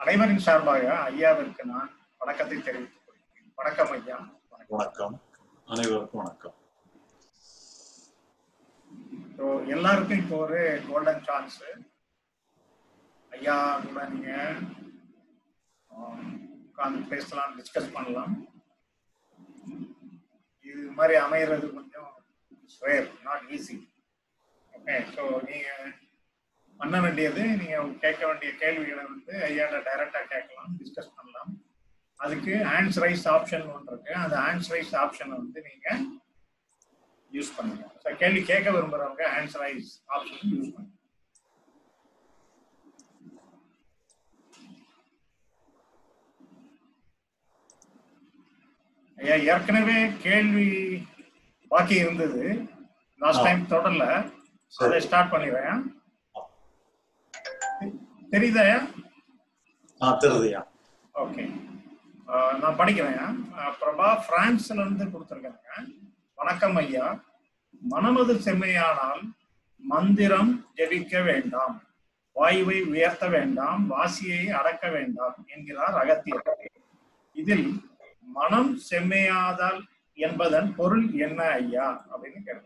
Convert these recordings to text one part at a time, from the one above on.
அனைவரின் சார்பாக ஐயாவிற்கு நான் வணக்கத்தை தெரிவித்துக் கொள்கிறேன் வணக்கம் ஐயா வணக்கம் வணக்கம் அனைவருக்கும் வணக்கம் ஸோ எல்லாருக்கும் இப்போ ஒரு கோல்டன் சான்ஸ் ஐயா கூட நீங்க ஆம், உட்கார்ந்து பேசலாம் டிஸ்கஸ் பண்ணலாம் இது மாதிரி அமைகிறது கொஞ்சம் rare not easy okay so நீங்க பண்ண வேண்டியது நீங்க கேட்க வேண்டிய கேள்விகளை வந்து ஐயாட்ட டைரக்டா கேட்கலாம் டிஸ்கஸ் பண்ணலாம் அதுக்கு ஹேண்ட்ஸ் ரைஸ் ஆப்ஷன் ஒன்று இருக்கு அந்த ஹேண்ட்ஸ் ரைஸ் ஆப்ஷனை வந்து நீங்க யூஸ் பண்ணுங்க ஸோ கேள்வி கேட்க விரும்புறவங்க ஹேண்ட்ஸ் ரைஸ் ஆப்ஷன் யூஸ் பண்ணுங்க ஐயா ஏற்கனவே கேள்வி பாக்கி இருந்தது லாஸ்ட் ஆ. டைம் தொடரல அதை சரி ஸ்டார்ட் பண்ணிடுறேன் தெரியுதா ஐயா ஆ தெரியுதுயா ஓகே நான் படிக்கிறேன் அஹ் பிரபா பிரான்ஸ்ல இருந்து கொடுத்துருக்காங்க வணக்கம் ஐயா மனமது செம்மையானால் மந்திரம் ஜெபிக்க வேண்டாம் வாயுவை உயர்த்த வேண்டாம் வாசியை அடக்க வேண்டாம் என்கிறார் அகத்தியர் இதில் மனம் செம்மையாதல் என்பதன் பொருள் என்ன ஐயா அப்படின்னு கேட்கிறாங்க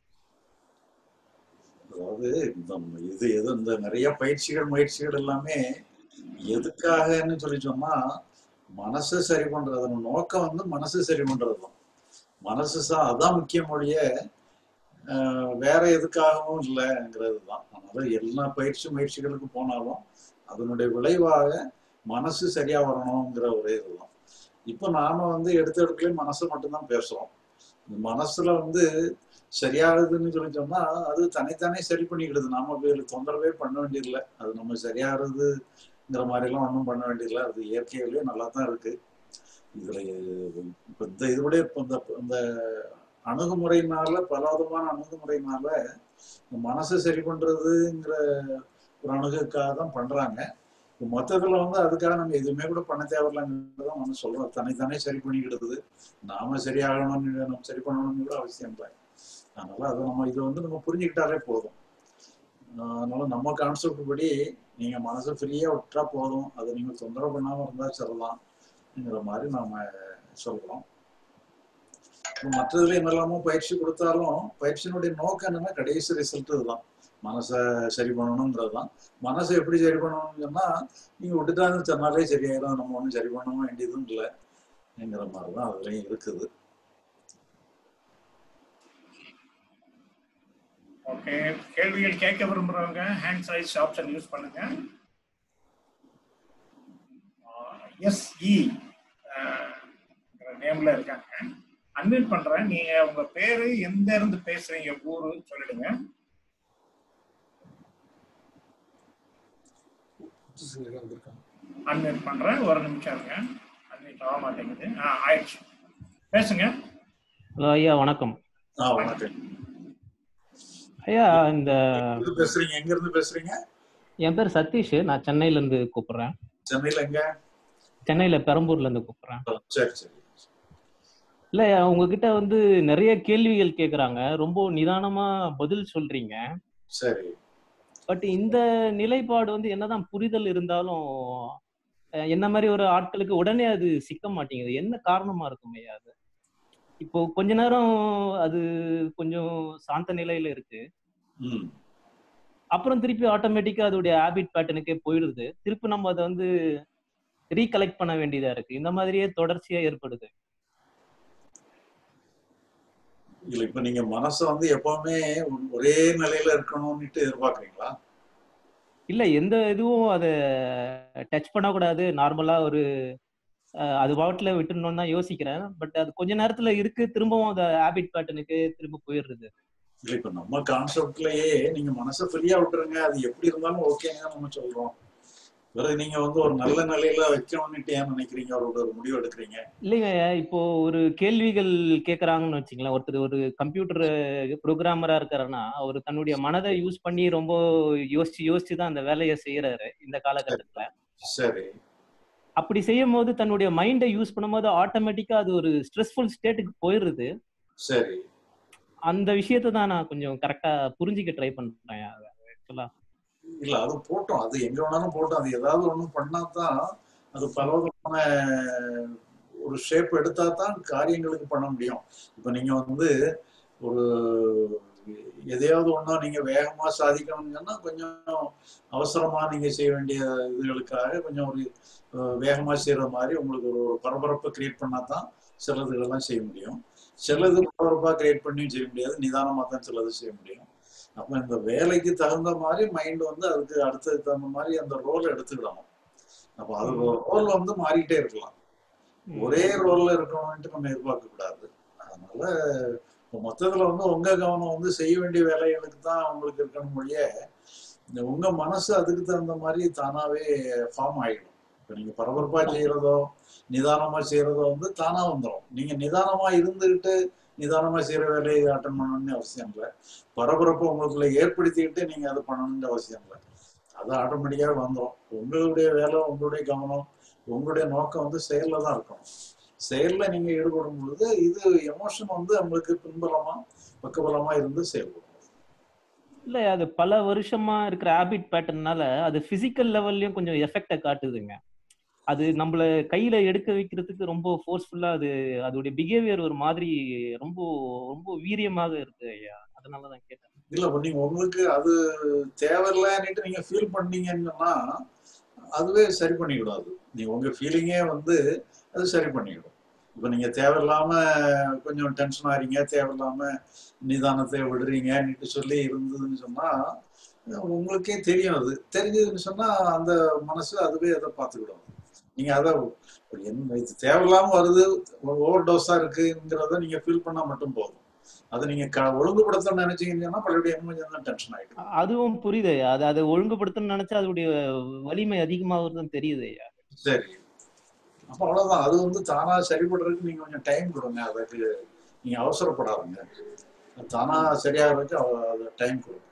அதாவது இந்த இது எது இந்த நிறைய பயிற்சிகள் முயற்சிகள் எல்லாமே எதுக்காகன்னு சொல்லி சொன்னா மனசை சரி பண்றது நம்ம நோக்கம் வந்து மனசு சரி பண்றதுதான் மனசு சா- அதான் முக்கிய மொழிய வேற எதுக்காகவும் இல்லைங்கிறது தான் அதனால எல்லா பயிற்சி முயற்சிகளுக்கு போனாலும் அதனுடைய விளைவாக மனசு சரியா வரணுங்கிற ஒரே இதுதான் இப்போ நாம வந்து எடுத்த இடத்துலயும் மனசை மட்டும்தான் பேசுறோம் இந்த மனசுல வந்து சரியாகுதுன்னு சொல்லி சொன்னா அது தனித்தானே சரி பண்ணிக்கிடுது நாம போய் அதுல தொந்தரவே பண்ண வேண்டியதில்லை அது நம்ம சரியாகிறதுங்கிற மாதிரி எல்லாம் ஒன்றும் பண்ண வேண்டியதில்லை அது இயற்கையிலேயே நல்லா தான் இருக்கு இதுல இப்ப இந்த இதுடைய இப்ப இந்த இந்த அணுகுமுறையினால பல விதமான அணுகுமுறையினால இந்த மனசை சரி பண்றதுங்கிற ஒரு அணுகுக்காக தான் பண்றாங்க இப்ப மொத்தத்துல வந்து அதுக்காக நம்ம எதுவுமே கூட பண்ண தேவையில்லைங்கிறத நம்ம சொல்றோம் தனித்தானே சரி பண்ணிக்கிடுது நாம சரியாகணும்னு நம்ம சரி பண்ணணும்னு கூட அவசியம் இல்லை அதனால அதை நம்ம இது வந்து நம்ம புரிஞ்சுக்கிட்டாலே போதும் ஆஹ் அதனால நம்ம கான்செப்ட் படி நீங்க மனசை ஃப்ரீயா விட்டா போதும் அதை நீங்க தொந்தரவு பண்ணாம இருந்தா சொல்லலாம்ங்கிற மாதிரி நாம சொல்றோம் இப்ப மற்றதுல என்னெல்லாமோ பயிற்சி கொடுத்தாலும் பயிற்சியினுடைய நோக்கம் என்னன்னா கடைசி ரிசல்ட் இதுதான் மனசை சரி பண்ணணுங்கிறது தான் மனசை எப்படி சரி பண்ணணும்னு சொன்னா நீங்க விட்டுட்டான்னு சொன்னாலே சரியாயிடும் நம்ம ஒன்றும் சரி பண்ண வேண்டியதும் இல்லைங்கிற மாதிரி தான் அதுலயும் இருக்குது ஓகே கேள்விகள் கேட்க விரும்புறவங்க ஹேண்ட் சைஸ் ஆப்ஷன் யூஸ் பண்ணுங்க எஸ்இ நேம்ல இருக்காங்க அன்மியூட் பண்றேன் நீங்க உங்க பேரு எந்த இருந்து பேசுறீங்க ஊரு சொல்லிடுங்க அன்மியூட் பண்றேன் ஒரு நிமிஷம் இருங்க அன்மியூட் ஆக மாட்டேங்குது ஆ ஆயிடுச்சு பேசுங்க ஹலோ ஐயா வணக்கம் ஆ வணக்கம் ஐயா இந்த எங்க இருந்து பேசுறீங்க எங்க இருந்து பேசுறீங்க என் பேர் சதீஷ் நான் சென்னையில இருந்து கூப்பிடுறேன் சென்னையில எங்க சென்னையில பெரம்பூர்ல இருந்து கூப்பிடுறேன் சரி சரி இல்ல உங்ககிட்ட வந்து நிறைய கேள்விகள் கேக்குறாங்க ரொம்ப நிதானமா பதில் சொல்றீங்க சரி பட் இந்த நிலைப்பாடு வந்து என்னதான் புரிதல் இருந்தாலும் அஹ், என்ன மாதிரி ஒரு ஆட்களுக்கு உடனே அது சிக்க மாட்டேங்குது என்ன காரணமா இருக்கும் ஐயா அது இப்போ கொஞ்ச நேரம் அது கொஞ்சம் சாந்த நிலையில இருக்கு ம் அப்புறம் திருப்பி ஆட்டோமேட்டிக்கா அதோடைய ஹேபிட் பேட்டர்னுக்கே போயிடுது திருப்பி நம்ம அதை வந்து ரீகலெக்ட் பண்ண வேண்டியதா இருக்கு இந்த மாதிரியே தொடர்ச்சியா ஏற்படுது இல்ல இப்ப நீங்க மனசை வந்து எப்பவுமே ஒ- ஒரே நிலையில இருக்கணும்னுட்டு எதிர்பார்க்கறீங்களா இல்ல எந்த இதுவும் அதை டச் பண்ணக்கூடாது நார்மலா ஒரு அஹ், அது பாட்டுல விட்டுணும்னு தான் யோசிக்கிறேன் பட் அது கொஞ்ச நேரத்துல இருக்கு திரும்பவும் அந்த ஹேபிட் பேட்டர்னுக்கு திரும்ப போயிடுறது இல்ல இப்ப நம்ம கான்செப்ட்லயே நீங்க மனசை ஃப்ரீயா விட்டுருங்க அது எப்படி இருந்தாலும் ஓகேங்க நம்ம சொல்றோம் பிறகு நீங்க வந்து ஒரு நல்ல நிலையில வைக்கணும்னுட்டு ஏன் நினைக்கிறீங்க ஒரு ஒரு முடிவு எடுக்கிறீங்க இல்லைங்க இப்போ ஒரு கேள்விகள் கேட்கறாங்கன்னு வச்சுங்களேன் ஒருத்தர் ஒரு கம்ப்யூட்டர் ப்ரோக்ராமரா இருக்காருன்னா அவர் தன்னுடைய மனதை யூஸ் பண்ணி ரொம்ப யோசிச்சு யோசிச்சு தான் அந்த வேலையை செய்யறாரு இந்த காலகட்டத்துல சரி அப்படி செய்யும் போது தன்னுடைய மைண்டை யூஸ் பண்ணும்போது ஆட்டோமேட்டிக்கா அது ஒரு ஸ்ட்ரெஸ்ஃபுல் ஸ்டேட்டுக்கு போயிடுது சரி அந்த விஷயத்தை தான் நான் கொஞ்சம் கரெக்டா புரிஞ்சுக்க ட்ரை பண்றேன் ஆக்சுவலா இல்ல அது போட்டோம் அது எங்க வேணாலும் போட்டோம் அது ஏதாவது ஒண்ணு பண்ணா தான் அது பலவிதமான ஒரு ஷேப் எடுத்தா தான் காரியங்களுக்கு பண்ண முடியும் இப்ப நீங்க வந்து ஒரு எதையாவது ஒண்ணா நீங்க வேகமா சாதிக்கணும்னு சொன்னா கொஞ்சம் அவசரமா நீங்க செய்ய வேண்டிய இதுகளுக்காக கொஞ்சம் ஒரு அஹ், வேகமா செய்யற மாதிரி உங்களுக்கு ஒரு ஒரு பரபரப்பை கிரியேட் பண்ணா தான் சிலதுகளெல்லாம் செய்ய முடியும் சிலது பரபரப்பா கிரியேட் பண்ணியும் செய்ய முடியாது நிதானமா தான் சிலது செய்ய முடியும் அப்ப இந்த வேலைக்கு தகுந்த மாதிரி மைண்ட் வந்து அதுக்கு அடுத்ததுக்கு தகுந்த மாதிரி அந்த ரோலை எடுத்துக்கிடணும் அப்ப அது ரோல் வந்து மாறிட்டே இருக்கலாம் ஒரே ரோல்ல இருக்கணும்ட்டு நம்ம எதிர்பார்க்க கூடாது அதனால இப்போ மொத்தத்துல வந்து உங்க கவனம் வந்து செய்ய வேண்டிய வேலைகளுக்கு தான் உங்களுக்கு இருக்கணும் மொழிய இந்த உங்க மனசு அதுக்கு தகுந்த மாதிரி தானாவே ஃபார்ம் ஆயிடும் இப்போ நீங்க பரபரப்பா செய்யறதோ நிதானமா செய்யறதோ வந்து தானா வந்துடும் நீங்க நிதானமா இருந்துகிட்டு நிதானமா செய்யற வேலையை அட்டன் பண்ணணும்னு அவசியம் இல்லை பரபரப்பை உங்களுக்குள்ள ஏற்படுத்திக்கிட்டு நீங்க அதை பண்ணணும்னு அவசியம் இல்லை அது ஆட்டோமேட்டிக்காவே வந்துடும் உங்களுடைய வேலை உங்களுடைய கவனம் உங்களுடைய நோக்கம் வந்து செயல்ல தான் இருக்கணும் செயல்ல நீங்க ஈடுபடும் பொழுது இது எமோஷன் வந்து நம்மளுக்கு பின்பலமா பக்கபலமா இருந்து செயல்படும் இல்ல அது பல வருஷமா இருக்கிற ஹாபிட் பேட்டர்னால அது பிசிக்கல் லெவல்லயும் கொஞ்சம் எஃபெக்ட காட்டுதுங்க அது நம்மள கையில எடுக்க வைக்கிறதுக்கு ரொம்ப ஃபோர்ஸ்ஃபுல்லா அது அதோடைய பிஹேவியர் ஒரு மாதிரி ரொம்ப ரொம்ப வீரியமாக இருக்கு ஐயா அதனாலதான் கேட்டேன் இல்ல இப்ப நீங்க உங்களுக்கு அது தேவையில்லைன்னுட்டு நீங்க ஃபீல் பண்ணீங்கன்னா அதுவே சரி பண்ணிக்கூடாது நீங்க உங்க ஃபீலிங்கே வந்து அது சரி பண்ணிடும் இப்ப நீங்க தேவையில்லாம கொஞ்சம் டென்ஷன் ஆறீங்க தேவையில்லாம நிதானத்தை விடுறீங்கன்னுட்டு சொல்லி இருந்ததுன்னு சொன்னா உங்களுக்கே தெரியும் அது தெரிஞ்சதுன்னு சொன்னா அந்த மனசு அதுவே அதை பார்த்துக்கிடும் நீங்க அதை ஒரு என்ன இது தேவையில்லாம வருது ஓவர் டோஸா இருக்குங்கிறத நீங்க ஃபீல் பண்ணா மட்டும் போதும் அதை நீங்க க ஒழுங்குபடுத்த நினைச்சீங்கன்னா மறுபடியும் இன்னும் கொஞ்சம் டென்ஷன் ஆயிடும் அதுவும் புரியுது ஐயா அது அதை ஒழுங்குபடுத்தணும்னு நினைச்சா அதோடைய வலிமை அதிகமாகுதுன்னு தெரியுது ஐயா சரி அப்ப அவ்வளவுதான் அது வந்து தானா சரிபடுறதுக்கு நீங்க கொஞ்சம் டைம் கொடுங்க அதுக்கு நீங்க அவசரப்படாதுங்க அது தானா சரியாகிறதுக்கு அவ- அது டைம் கொடுங்க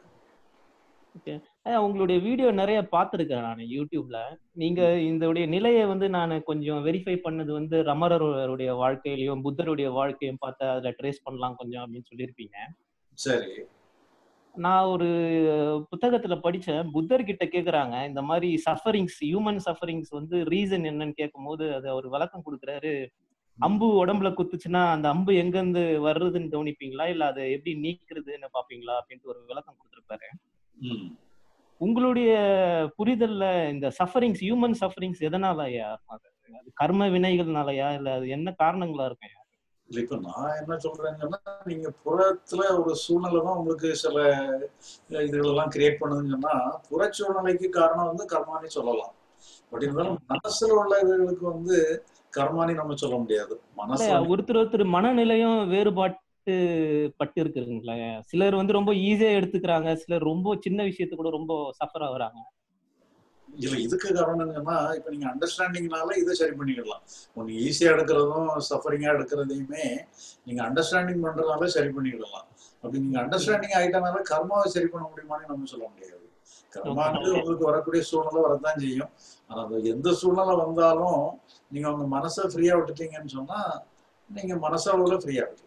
ஐயா, உங்களுடைய வீடியோ நிறைய பார்த்துருக்கேன் நான் யூடியூப்ல நீங்க இந்த நிலையை வந்து நான் கொஞ்சம் வெரிஃபை பண்ணது வந்து ரமரருடைய வாழ்க்கையிலையும் புத்தருடைய வாழ்க்கையும் பார்த்து அதுல ட்ரேஸ் பண்ணலாம் கொஞ்சம் அப்படின்னு சொல்லியிருப்பீங்க சரி நான் ஒரு புத்தகத்துல படிச்சேன் புத்தர் கிட்ட கேக்குறாங்க இந்த மாதிரி சஃபரிங்ஸ் ஹியூமன் சஃபரிங்ஸ் வந்து ரீசன் என்னன்னு கேட்கும்போது அது அவர் விளக்கம் கொடுக்குறாரு அம்பு உடம்புல குத்துச்சுன்னா அந்த அம்பு எங்க இருந்து வர்றதுன்னு கவனிப்பீங்களா இல்ல அதை எப்படி நீக்கிறதுன்னு பாப்பீங்களா அப்படின்ட்டு ஒரு விளக்கம் கொடுத்துருப்பாரு ம் உங்களுடைய புரிதல்ல இந்த சஃபரிங்ஸ் ஹியூமன் சஃபரிங்ஸ் எதனாலயா அது அது கர்ம வினைகள்னாலயா இல்ல அது என்ன காரணங்களா இருக்கும் இல்ல இப்ப நான் என்ன சொல்றேன்னு சொன்னா நீங்க புறத்துல ஒரு சூழ்நிலை தான் உங்களுக்கு சில இதுகளெல்லாம் கிரியேட் பண்ணுதுன்னு சொன்னா புற சூழ்நிலைக்கு காரணம் வந்து கர்மானி சொல்லலாம் பட் இருந்தாலும் மனசுல உள்ள இதுகளுக்கு வந்து கர்மானி நம்ம சொல்ல முடியாது மனசு இல்லையா, ஒருத்தர் ஒருத்தர் மனநிலையும் வேறுபாட்டு பட்டு இருக்குங்களா சிலர் வந்து ரொம்ப ஈஸியா எடுத்துக்கிறாங்க சிலர் ரொம்ப சின்ன விஷயத்து கூட ரொம்ப சஃபர் ஆகுறாங்க இல்ல இதுக்கு காரணம் என்னன்னா இப்ப நீங்க அண்டர்ஸ்டாண்டிங்னால இதை சரி பண்ணிக்கலாம் ஒண்ணு ஈஸியா எடுக்கிறதும் சஃபரிங்கா எடுக்கிறதையுமே நீங்க அண்டர்ஸ்டாண்டிங் பண்றதுனால சரி பண்ணிக்கலாம் அப்படி நீங்க அண்டர்ஸ்டாண்டிங் ஆயிட்டனால கர்மாவை சரி பண்ண முடியுமான்னு நம்ம சொல்ல முடியாது கர்மாங்கிறது உங்களுக்கு வரக்கூடிய சூழ்நிலை வரத்தான் செய்யும் ஆனா அது எந்த சூழ்நிலை வந்தாலும் நீங்க உங்க மனசை ஃப்ரீயா விட்டுட்டீங்கன்னு சொன்னா நீங்க மனசளவுல ஃப்ரீயா விட்டுலாம்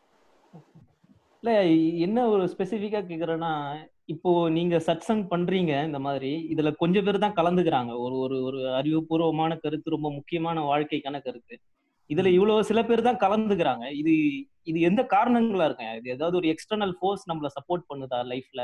இல்ல என்ன ஒரு ஸ்பெசிபிக்கா கேக்குறேன்னா இப்போ நீங்க சத்சங் பண்றீங்க இந்த மாதிரி இதுல கொஞ்சம் பேர் தான் கலந்துக்கிறாங்க ஒரு ஒரு ஒரு அறிவுபூர்வமான கருத்து ரொம்ப முக்கியமான வாழ்க்கைக்கான கருத்து இதுல இவ்வளவு சில பேர் தான் கலந்துக்கிறாங்க இது இது எந்த காரணங்களா இருக்கேன் இது ஏதாவது ஒரு எக்ஸ்டர்னல் ஃபோர்ஸ் நம்மள சப்போர்ட் பண்ணுதா லைஃப்ல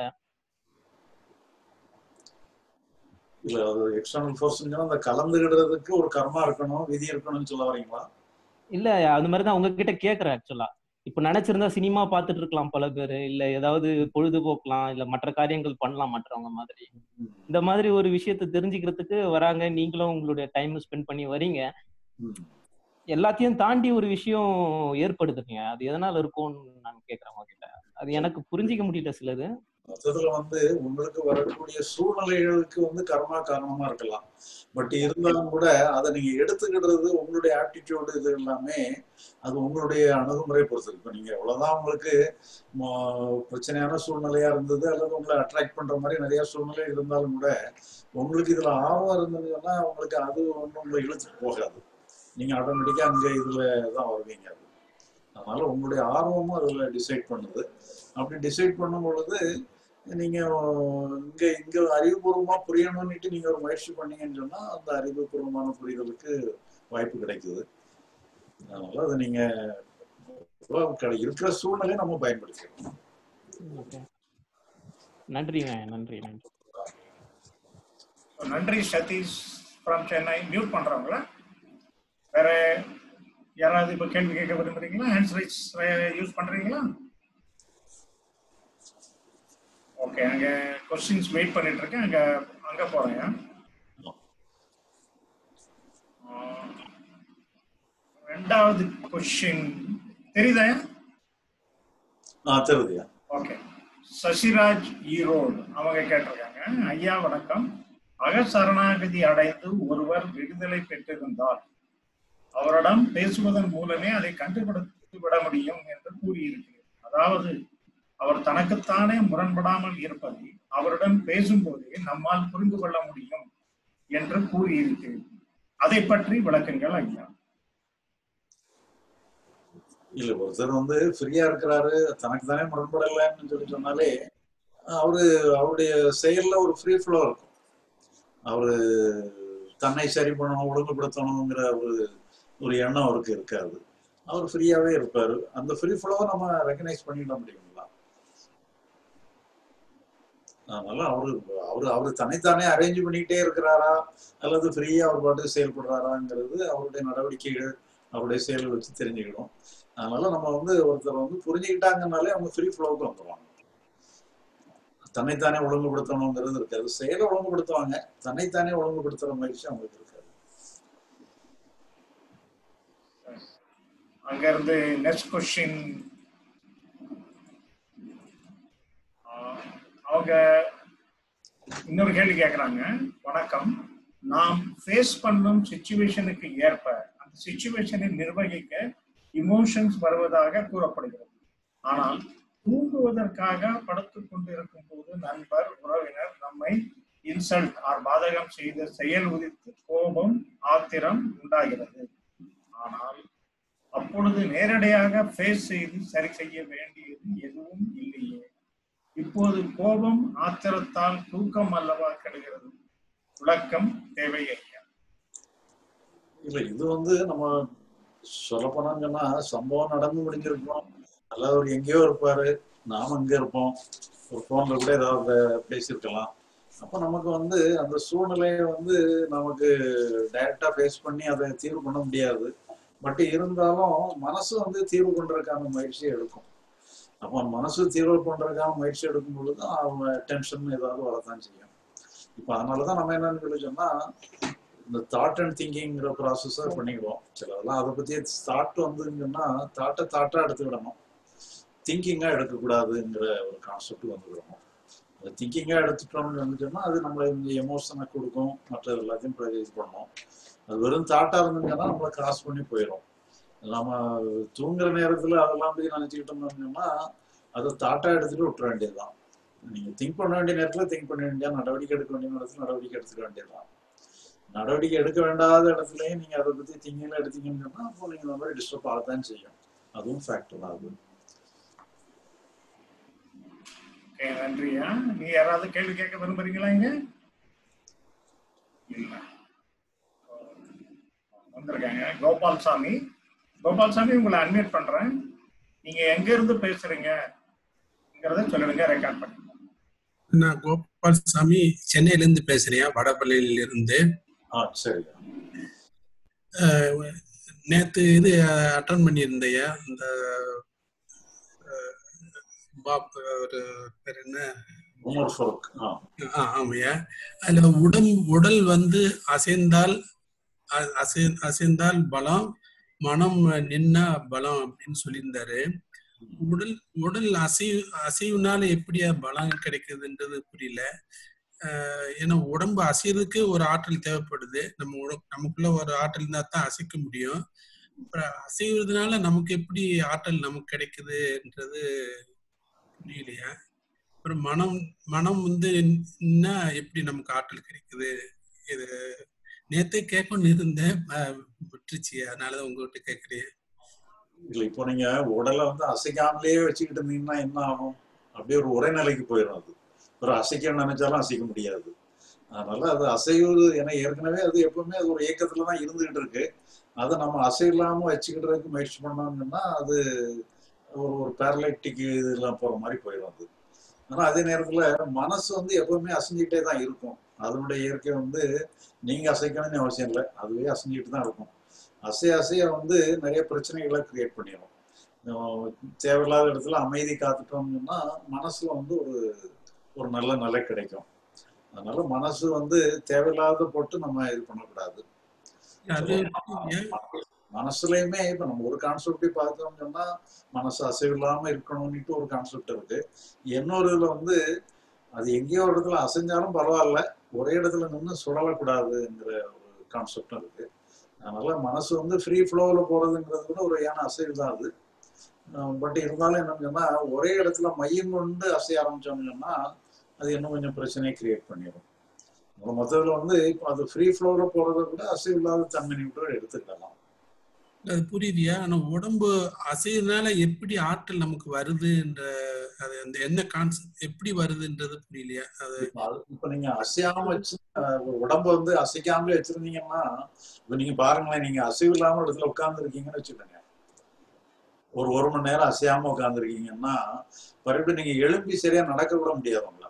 இல்ல அது எக்ஸ்டர்னல் ஃபோர்ஸ்னா அந்த கலந்துகிடுறதுக்கு ஒரு கர்மா இருக்கணும் விதி இருக்கணும்னு சொல்ல வரீங்களா இல்ல அந்த மாதிரி தான் உங்ககிட்ட கேக்குறேன் ஆக்சுவலா இப்ப நினைச்சிருந்தா சினிமா பார்த்துட்டு இருக்கலாம் பல பேர் இல்ல ஏதாவது பொழுதுபோக்கலாம் இல்ல மற்ற காரியங்கள் பண்ணலாம் மற்றவங்க மாதிரி இந்த மாதிரி ஒரு விஷயத்த தெரிஞ்சுக்கிறதுக்கு வராங்க நீங்களும் உங்களுடைய டைம் ஸ்பெண்ட் பண்ணி வரீங்க ம். எல்லாத்தையும் தாண்டி ஒரு விஷயம் ஏற்படுதுங்க அது எதனால இருக்கும்னு நான் கேக்குறேன் உங்ககிட்ட அது எனக்கு புரிஞ்சிக்க முடியல சிலது மொத்தத்துல வந்து உங்களுக்கு வரக்கூடிய சூழ்நிலைகளுக்கு வந்து கர்மா காரணமா இருக்கலாம் பட் இருந்தாலும் கூட அதை நீங்க எடுத்துக்கிடுறது உங்களுடைய ஆப்டிடியூடு இது எல்லாமே அது உங்களுடைய அணுகுமுறை பொறுத்து இப்ப நீங்க எவ்வளவுதான் உங்களுக்கு ம- பிரச்சனையான சூழ்நிலையா இருந்தது அல்லது உங்களை அட்ராக்ட் பண்ற மாதிரி நிறைய சூழ்நிலை இருந்தாலும் கூட உங்களுக்கு இதுல ஆர்வம் இருந்ததுன்னா உங்களுக்கு அது ஒன்றும் உங்களை இழுத்துட்டு போகாது நீங்க ஆட்டோமேட்டிக்கா அங்க இதுல தான் வருவீங்க அது அதனால உங்களுடைய ஆர்வமும் அதுல டிசைட் பண்ணுது அப்படி டிசைட் பண்ணும் பொழுது நீங்க இங்க இங்க அறிவுபூர்வமா புரியணும்னுட்டு நீங்க ஒரு முயற்சி பண்ணீங்கன்னு சொன்னா அந்த அறிவுபூர்வமான புரிதலுக்கு வாய்ப்பு கிடைக்குது அதனால அதை நீங்க கிடை- இருக்கிற சூழ்நிலையை நம்ம பயன்படுத்திக்கணும் ஓகே நன்றிங்க நன்றி நன்றி நன்றி சதீஷ் ஃப்ரம் சென்னை மியூட் பண்றவங்களா வேற யாராவது இப்ப கேள்வி கேட்க விரும்புறீங்களா ஹேண்ட்ஸ் ரைஸ் யூஸ் பண்றீங்களா ஓகே அங்க கொஸ்டின்ஸ் வெயிட் பண்ணிட்டு இருக்கேன் அங்க அங்க போறேன் ஆஹ், ரெண்டாவது கொஸ்டின் தெரியுதா ஆ தெரியுதுயா ஓகே சசிராஜ் ஈரோடு அவங்க கேட்டிருக்காங்க ஐயா வணக்கம் அகசரணாகதி அடைந்து ஒருவர் விடுதலை பெற்றிருந்தால் அவரிடம் பேசுவதன் மூலமே அதை கண்டுபிடித்து விட முடியும் என்று கூறியிருக்கிறேன் அதாவது அவர் தனக்குத்தானே முரண்படாமல் இருப்பதை அவருடன் பேசும்போதே நம்மால் புரிந்து கொள்ள முடியும் என்று கூறியிருக்கிறேன் அதை பற்றி விளக்குங்கள் ஐயா இல்ல ஒருத்தர் வந்து ஃப்ரீயா இருக்கிறாரு தனக்கு தானே முரண்படலைன்னு சொல்லி சொன்னாலே அவரு அவருடைய செயல்ல ஒரு ஃப்ரீ ஃப்ளோ இருக்கும் அவரு தன்னை சரி பண்ணணும் ஒழுங்குபடுத்தணுங்கிற ஒரு ஒரு எண்ணம் அவருக்கு இருக்காது அவர் ஃப்ரீயாவே இருப்பாரு அந்த ஃப்ரீ ஃப்ளோவை நம்ம ரெக்கனைஸ் பண்ணிட முடியுங்களா அதனால அவரு அவரு அவரு தன்னைத்தானே அரேஞ்ச் பண்ணிக்கிட்டே இருக்கிறாரா அல்லது ஃப்ரீயா அவர் பாட்டு செயல்படுறாராங்கிறது அவருடைய நடவடிக்கைகள் அவருடைய செயல் வச்சு தெரிஞ்சுக்கணும் அதனால நம்ம வந்து ஒருத்தர் வந்து புரிஞ்சுக்கிட்டாங்கனாலே அவங்க ஃப்ரீ ஃப்ளோவுக்கு வந்துருவாங்க தன்னைத்தானே ஒழுங்குபடுத்தணுங்கிறது இருக்காது செயலை ஒழுங்குபடுத்துவாங்க தன்னைத்தானே ஒழுங்குபடுத்துற முயற்சி அவங்களுக்கு இருக்காது அங்க இருந்து நெக்ஸ்ட் கொஸ்டின் அவங்க இன்னொரு கேள்வி கேக்குறாங்க வணக்கம் நாம் ஃபேஸ் பண்ணும் சுச்சுவேஷனுக்கு ஏற்ப அந்த சுச்சுவேஷனை நிர்வகிக்க இமோஷன்ஸ் வருவதாக கூறப்படுகிறது ஆனால் தூங்குவதற்காக படுத்துக் கொண்டிருக்கும் போது நண்பர் உறவினர் நம்மை இன்சல்ட் ஆர் பாதகம் செய்த செயல் உதித்து கோபம் ஆத்திரம் உண்டாகிறது ஆனால் அப்பொழுது நேரடியாக ஃபேஸ் செய்து சரி செய்ய வேண்டியது எதுவும் இல்லையே இப்போது கோபம் ஆத்திரத்தால் தூக்கம் அல்லவா கெடுகிறது விளக்கம் தேவை ஐயா இல்ல இது வந்து நம்ம சொல்ல சொன்னா சம்பவம் நடந்து முடிஞ்சிருக்கும் அல்லது அவர் எங்கேயோ இருப்பாரு நாம இங்க இருப்போம் ஒரு போன்ல கூட ஏதாவது பேசியிருக்கலாம் அப்ப நமக்கு வந்து அந்த சூழ்நிலையை வந்து நமக்கு டைரக்டா ஃபேஸ் பண்ணி அதை தீர்வு பண்ண முடியாது பட் இருந்தாலும் மனசு வந்து தீர்வு பண்றதுக்கான முயற்சியை எடுக்கும் அப்போ மனசு தீர்வு பண்றதுக்கான முயற்சி எடுக்கும் பொழுது அவங்க டென்ஷன் ஏதாவது வரத்தான் செய்யும் இப்போ அதனாலதான் நம்ம என்னன்னு சொல்லி சொன்னா இந்த தாட் அண்ட் திங்கிங்கிற ப்ராசஸை பண்ணிடுவோம் சிலதெல்லாம் அதை பத்தி தாட் வந்துங்கன்னா தாட்டை தாட்டா எடுத்துக்கிடணும் திங்கிங்கா எடுக்கக்கூடாதுங்கிற ஒரு கான்செப்ட் வந்துவிடணும் அந்த திங்கிங்கா எடுத்துட்டோம்னு இருந்துச்சுன்னா அது நம்ம இந்த எமோஷனை கொடுக்கும் மற்ற எல்லாத்தையும் இது பண்ணும் அது வெறும் தாட்டா இருந்துச்சுன்னா நம்மளை கிராஸ் பண்ணி போயிடும் நம்ம தூங்குற நேரத்துல அதெல்லாம் போய் நினைச்சுக்கிட்டு இருந்தோம்னா அதை தாட்டா எடுத்துட்டு விட்டுற வேண்டியதுதான் நீங்க திங்க் பண்ண வேண்டிய நேரத்துல திங்க் பண்ண வேண்டிய நடவடிக்கை எடுக்க வேண்டிய நேரத்துல நடவடிக்கை எடுத்துக்க வேண்டியதுதான் நடவடிக்கை எடுக்க வேண்டாத இடத்துலயும் நீங்க அதை பத்தி திங்கிங்ல எடுத்தீங்கன்னு சொன்னா அப்போ நீங்க இந்த மாதிரி டிஸ்டர்ப் ஆகத்தான் செய்யும் அதுவும் ஃபேக்டர் தான் அது ஓகே நன்றியா நீ யாராவது கேள்வி கேட்க விரும்புறீங்களா இங்க இல்ல வந்திருக்காங்க கோபால் சாமி கோபால் சாமி உங்களை அட்மிட் பண்றேன் நீங்க எங்க இருந்து பேசுறீங்கிறத சொல்லுங்க ரெக்கார்ட் பண்ணி நான் கோபால் சாமி சென்னையில இருந்து பேசுறேன் வடபள்ளியில இருந்து ஆ சரி அஹ், நேத்து இது அட்டன் பண்ணியிருந்தையா இந்த அஹ், பாப் ஒரு பேர் என்ன உமர் ஃபருக் ஆ ஆ, ஆமாய்யா அதுல உடம் உடல் வந்து அசைந்தால் அ- அசை அசைந்தால் பலம் மனம் நின்னா பலம் அப்படின்னு சொல்லியிருந்தாரு உடல் உடல் அசைவு அசைவுனால எப்படியா பலம் கிடைக்குதுன்றது புரியல ஆஹ் ஏன்னா உடம்பு அசைறதுக்கு ஒரு ஆற்றல் தேவைப்படுது நம்ம உட நமக்குள்ள ஒரு ஆற்றல் இருந்தா தான் அசைக்க முடியும் அப்புறம் அசைவதுனால நமக்கு எப்படி ஆற்றல் நமக்கு கிடைக்குதுன்றது புரியலையா அப்புறம் மனம் மனம் வந்து என்ன எப்படி நமக்கு ஆற்றல் கிடைக்குது இது நேத்தே கேட்கணும்னு இருந்தேன் ஆஹ் விட்டுருச்சு அதனாலதான் உங்ககிட்ட கேட்குறேன் இல்ல இப்போ நீங்க உடலை வந்து அசைக்காமலே வச்சுக்கிட்டு இருந்தீங்கன்னா என்ன ஆகும் அப்படியே ஒரு உரைநிலைக்கு போயிடும் அது ஒரு அசைக்க நினைச்சாலும் அசைக்க முடியாது அதனால அது அசைவு ஏன்னா ஏற்கனவே அது எப்பவுமே அது ஒரு இயக்கத்துல தான் இருந்துகிட்டு இருக்கு அதை நம்ம அசையில்லாம வச்சுக்கிட்டதுக்கு முயற்சி பண்ணோம்னா அது ஒரு ஒரு பேரலைட்டிக் இதெல்லாம் போற மாதிரி போயிடும் அது ஆனா அதே நேரத்துல மனசு வந்து எப்பவுமே அசைஞ்சிக்கிட்டே தான் இருக்கும் அதனுடைய இயற்கை வந்து நீங்க அசைக்கணும்னு அவசியம் இல்லை அதுவே அசைஞ்சிட்டு தான் இருக்கும் அசைய அசைய வந்து நிறைய பிரச்சனைகளை கிரியேட் பண்ணிடும் அஹ் தேவையில்லாத இடத்துல அமைதி காத்துட்டோம்னா மனசுல வந்து ஒரு ஒரு நல்ல நிலை கிடைக்கும் அதனால மனசு வந்து தேவையில்லாத போட்டு நம்ம இது பண்ணக்கூடாது அது மனசுலயுமே இப்ப நம்ம ஒரு கான்செப்ட் பார்த்தோம்னு சொன்னா மனசு அசைவில்லாம இருக்கணும்னுட்டு ஒரு கான்செப்ட் இருக்கு இன்னொரு இதுல வந்து அது எங்கேயோ ஒரு இடத்துல அசைஞ்சாலும் பரவாயில்ல ஒரே இடத்துல நின்று சுழலக்கூடாதுங்கிற ஒரு கான்செப்டும் இருக்கு அதனால மனசு வந்து ஃப்ரீ ஃப்ளோவில் போறதுங்கிறது கூட ஒரு ஏன அசைவு தான் அது பட் இருந்தாலும் என்னன்னு சொன்னா ஒரே இடத்துல மையம் கொண்டு அசைய ஆரம்பிச்சோம்னு சொன்னா அது இன்னும் கொஞ்சம் பிரச்சனையை கிரியேட் பண்ணிடும் நம்ம மொத்தத்தில் வந்து இப்போ அது ஃப்ரீ ஃப்ளோவில் போறதை கூட அசைவு இல்லாத தன்மை கூட எடுத்துக்கலாம் அது புரியுதியா ஆனா உடம்பு அசையறதுனால எப்படி ஆற்றல் நமக்கு வருதுன்ற அது அந்த என்ன கான்செப்ட் எப்படி வருதுன்றது புரியலையா அது இப்ப அது- இப்ப நீங்க அசையாம வச்சு அஹ், ஒரு உடம்ப வந்து அசைக்காமலே வச்சிருந்தீங்கன்னா இப்ப நீங்க பாருங்களேன் நீங்க அசைவு இல்லாம இடத்துல உட்கார்ந்து இருக்கீங்கன்னு வச்சுக்கோங்க ஒரு ஒரு மணி நேரம் அசையாம உட்கார்ந்து இருக்கீங்கன்னா மறுபடியும் நீங்க எழும்பி சரியா நடக்க கூட முடியாது உங்களால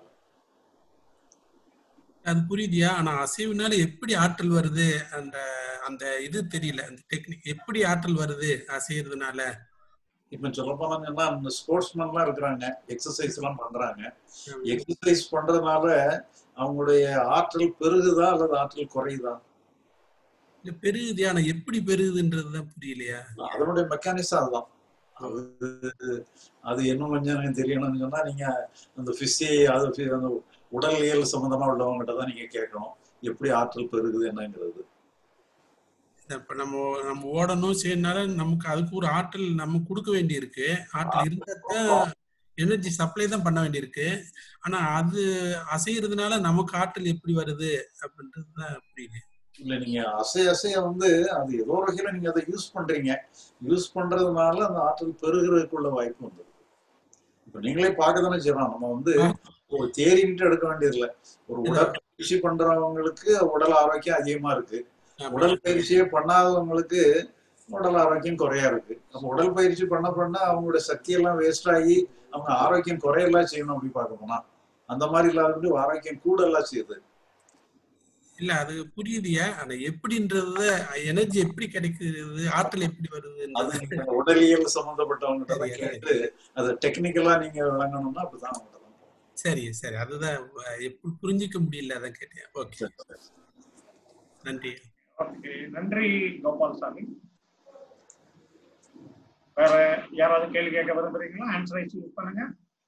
அது புரியுதியா ஆனா அசைவுனால எப்படி ஆற்றல் வருது அந்த அந்த இது தெரியல அந்த டெக்னிக் எப்படி ஆற்றல் வருது அசையறதுனால இப்ப சொல்ல போனாங்கன்னா இந்த ஸ்போர்ட்ஸ்மேன் எல்லாம் இருக்கிறாங்க எக்ஸசைஸ் எல்லாம் பண்றாங்க எக்ஸசைஸ் பண்றதுனால அவங்களுடைய ஆற்றல் பெருகுதா அல்லது ஆற்றல் குறையுதா இல்ல பெருகுது ஆனா எப்படி பெருகுதுன்றதுதான் புரியலையா அதனுடைய மெக்கானிசம் அதுதான் அது அது இன்னும் கொஞ்சம் எனக்கு தெரியணும்னு சொன்னா நீங்க அந்த பிசி அது phy- அந்த உடலியல் சம்பந்தமா உள்ளவங்ககிட்ட தான் நீங்க கேட்கணும் எப்படி ஆற்றல் பெருகுது என்னங்கிறது இப்ப நம்ம நம்ம ஓடணும் செய்யறதுனால நமக்கு அதுக்கு ஒரு ஆற்றல் நம்ம கொடுக்க வேண்டியிருக்கு ஆற்றல் இருந்தாதான் எனர்ஜி சப்ளை தான் பண்ண வேண்டியிருக்கு ஆனா அது அசைகிறதுனால நமக்கு ஆற்றல் எப்படி வருது அப்படின்றது தான் புரியல இல்ல நீங்க அசைய அசைய வந்து அது ஏதோ ஒரு வகையில நீங்க அதை யூஸ் பண்றீங்க யூஸ் பண்றதுனால அந்த ஆற்றல் பெருகிறதுக்குள்ள வாய்ப்பு வந்துருக்கு இப்ப நீங்களே பார்க்க தானே செய்யறோம் நம்ம வந்து ஒரு தேறிட்டு எடுக்க வேண்டியதில்லை ஒரு உடற்பயிற்சி பண்றவங்களுக்கு உடல் ஆரோக்கியம் அதிகமா இருக்கு உடல் பயிற்சியே பண்ணாதவங்களுக்கு உடல் ஆரோக்கியம் குறையா இருக்கு அப்ப உடல் பயிற்சி பண்ண பண்ண அவங்களோட சக்தி எல்லாம் வேஸ்ட் ஆகி அவங்க ஆரோக்கியம் குறையெல்லாம் செய்யணும் அப்படி பார்க்க போனா அந்த மாதிரி இல்லாதபடி ஆரோக்கியம் கூட எல்லாம் செய்யுது இல்ல அது புரியுதியா ஆனா எப்படின்றது எனர்ஜி எப்படி கிடைக்குது ஆற்றல் எப்படி அது வருதுன்றது நீங்க உடலியல் சம்பந்தப்பட்டவங்க தான் சரி, கேட்டு அது டெக்னிக்கலா நீங்க விளங்கணும்னா அப்படிதான் அவங்க தான் போகணும். சரி சரி அதுதான் அஹ், எப்படி புரிஞ்சுக்க முடியல அதான் கேட்டேன் ஓகே சரி, சரி. நன்றி ஓகே நன்றி கோபால் சாமி வேற யாராவது கேள்வி கேட்க விரும்புறீங்களா ஆன்சரை சூஸ் பண்ணுங்க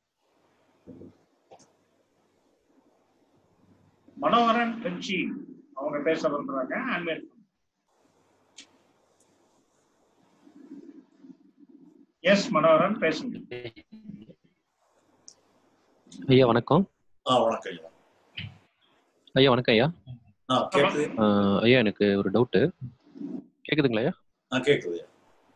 மனோகரன் திருச்சி அவங்க பேச விரும்புறாங்க அன்வேல் எஸ் மனோகரன் பேசுங்க ஐயா வணக்கம் ஆ வணக்கம் ஐயா ஐயா வணக்கம் ஐயா ஆ கேக்குது ஆஹ் ஐயா எனக்கு ஒரு டவுட்டு கேக்குதுங்களா ஐயா ஆ கேக்குது ஐயா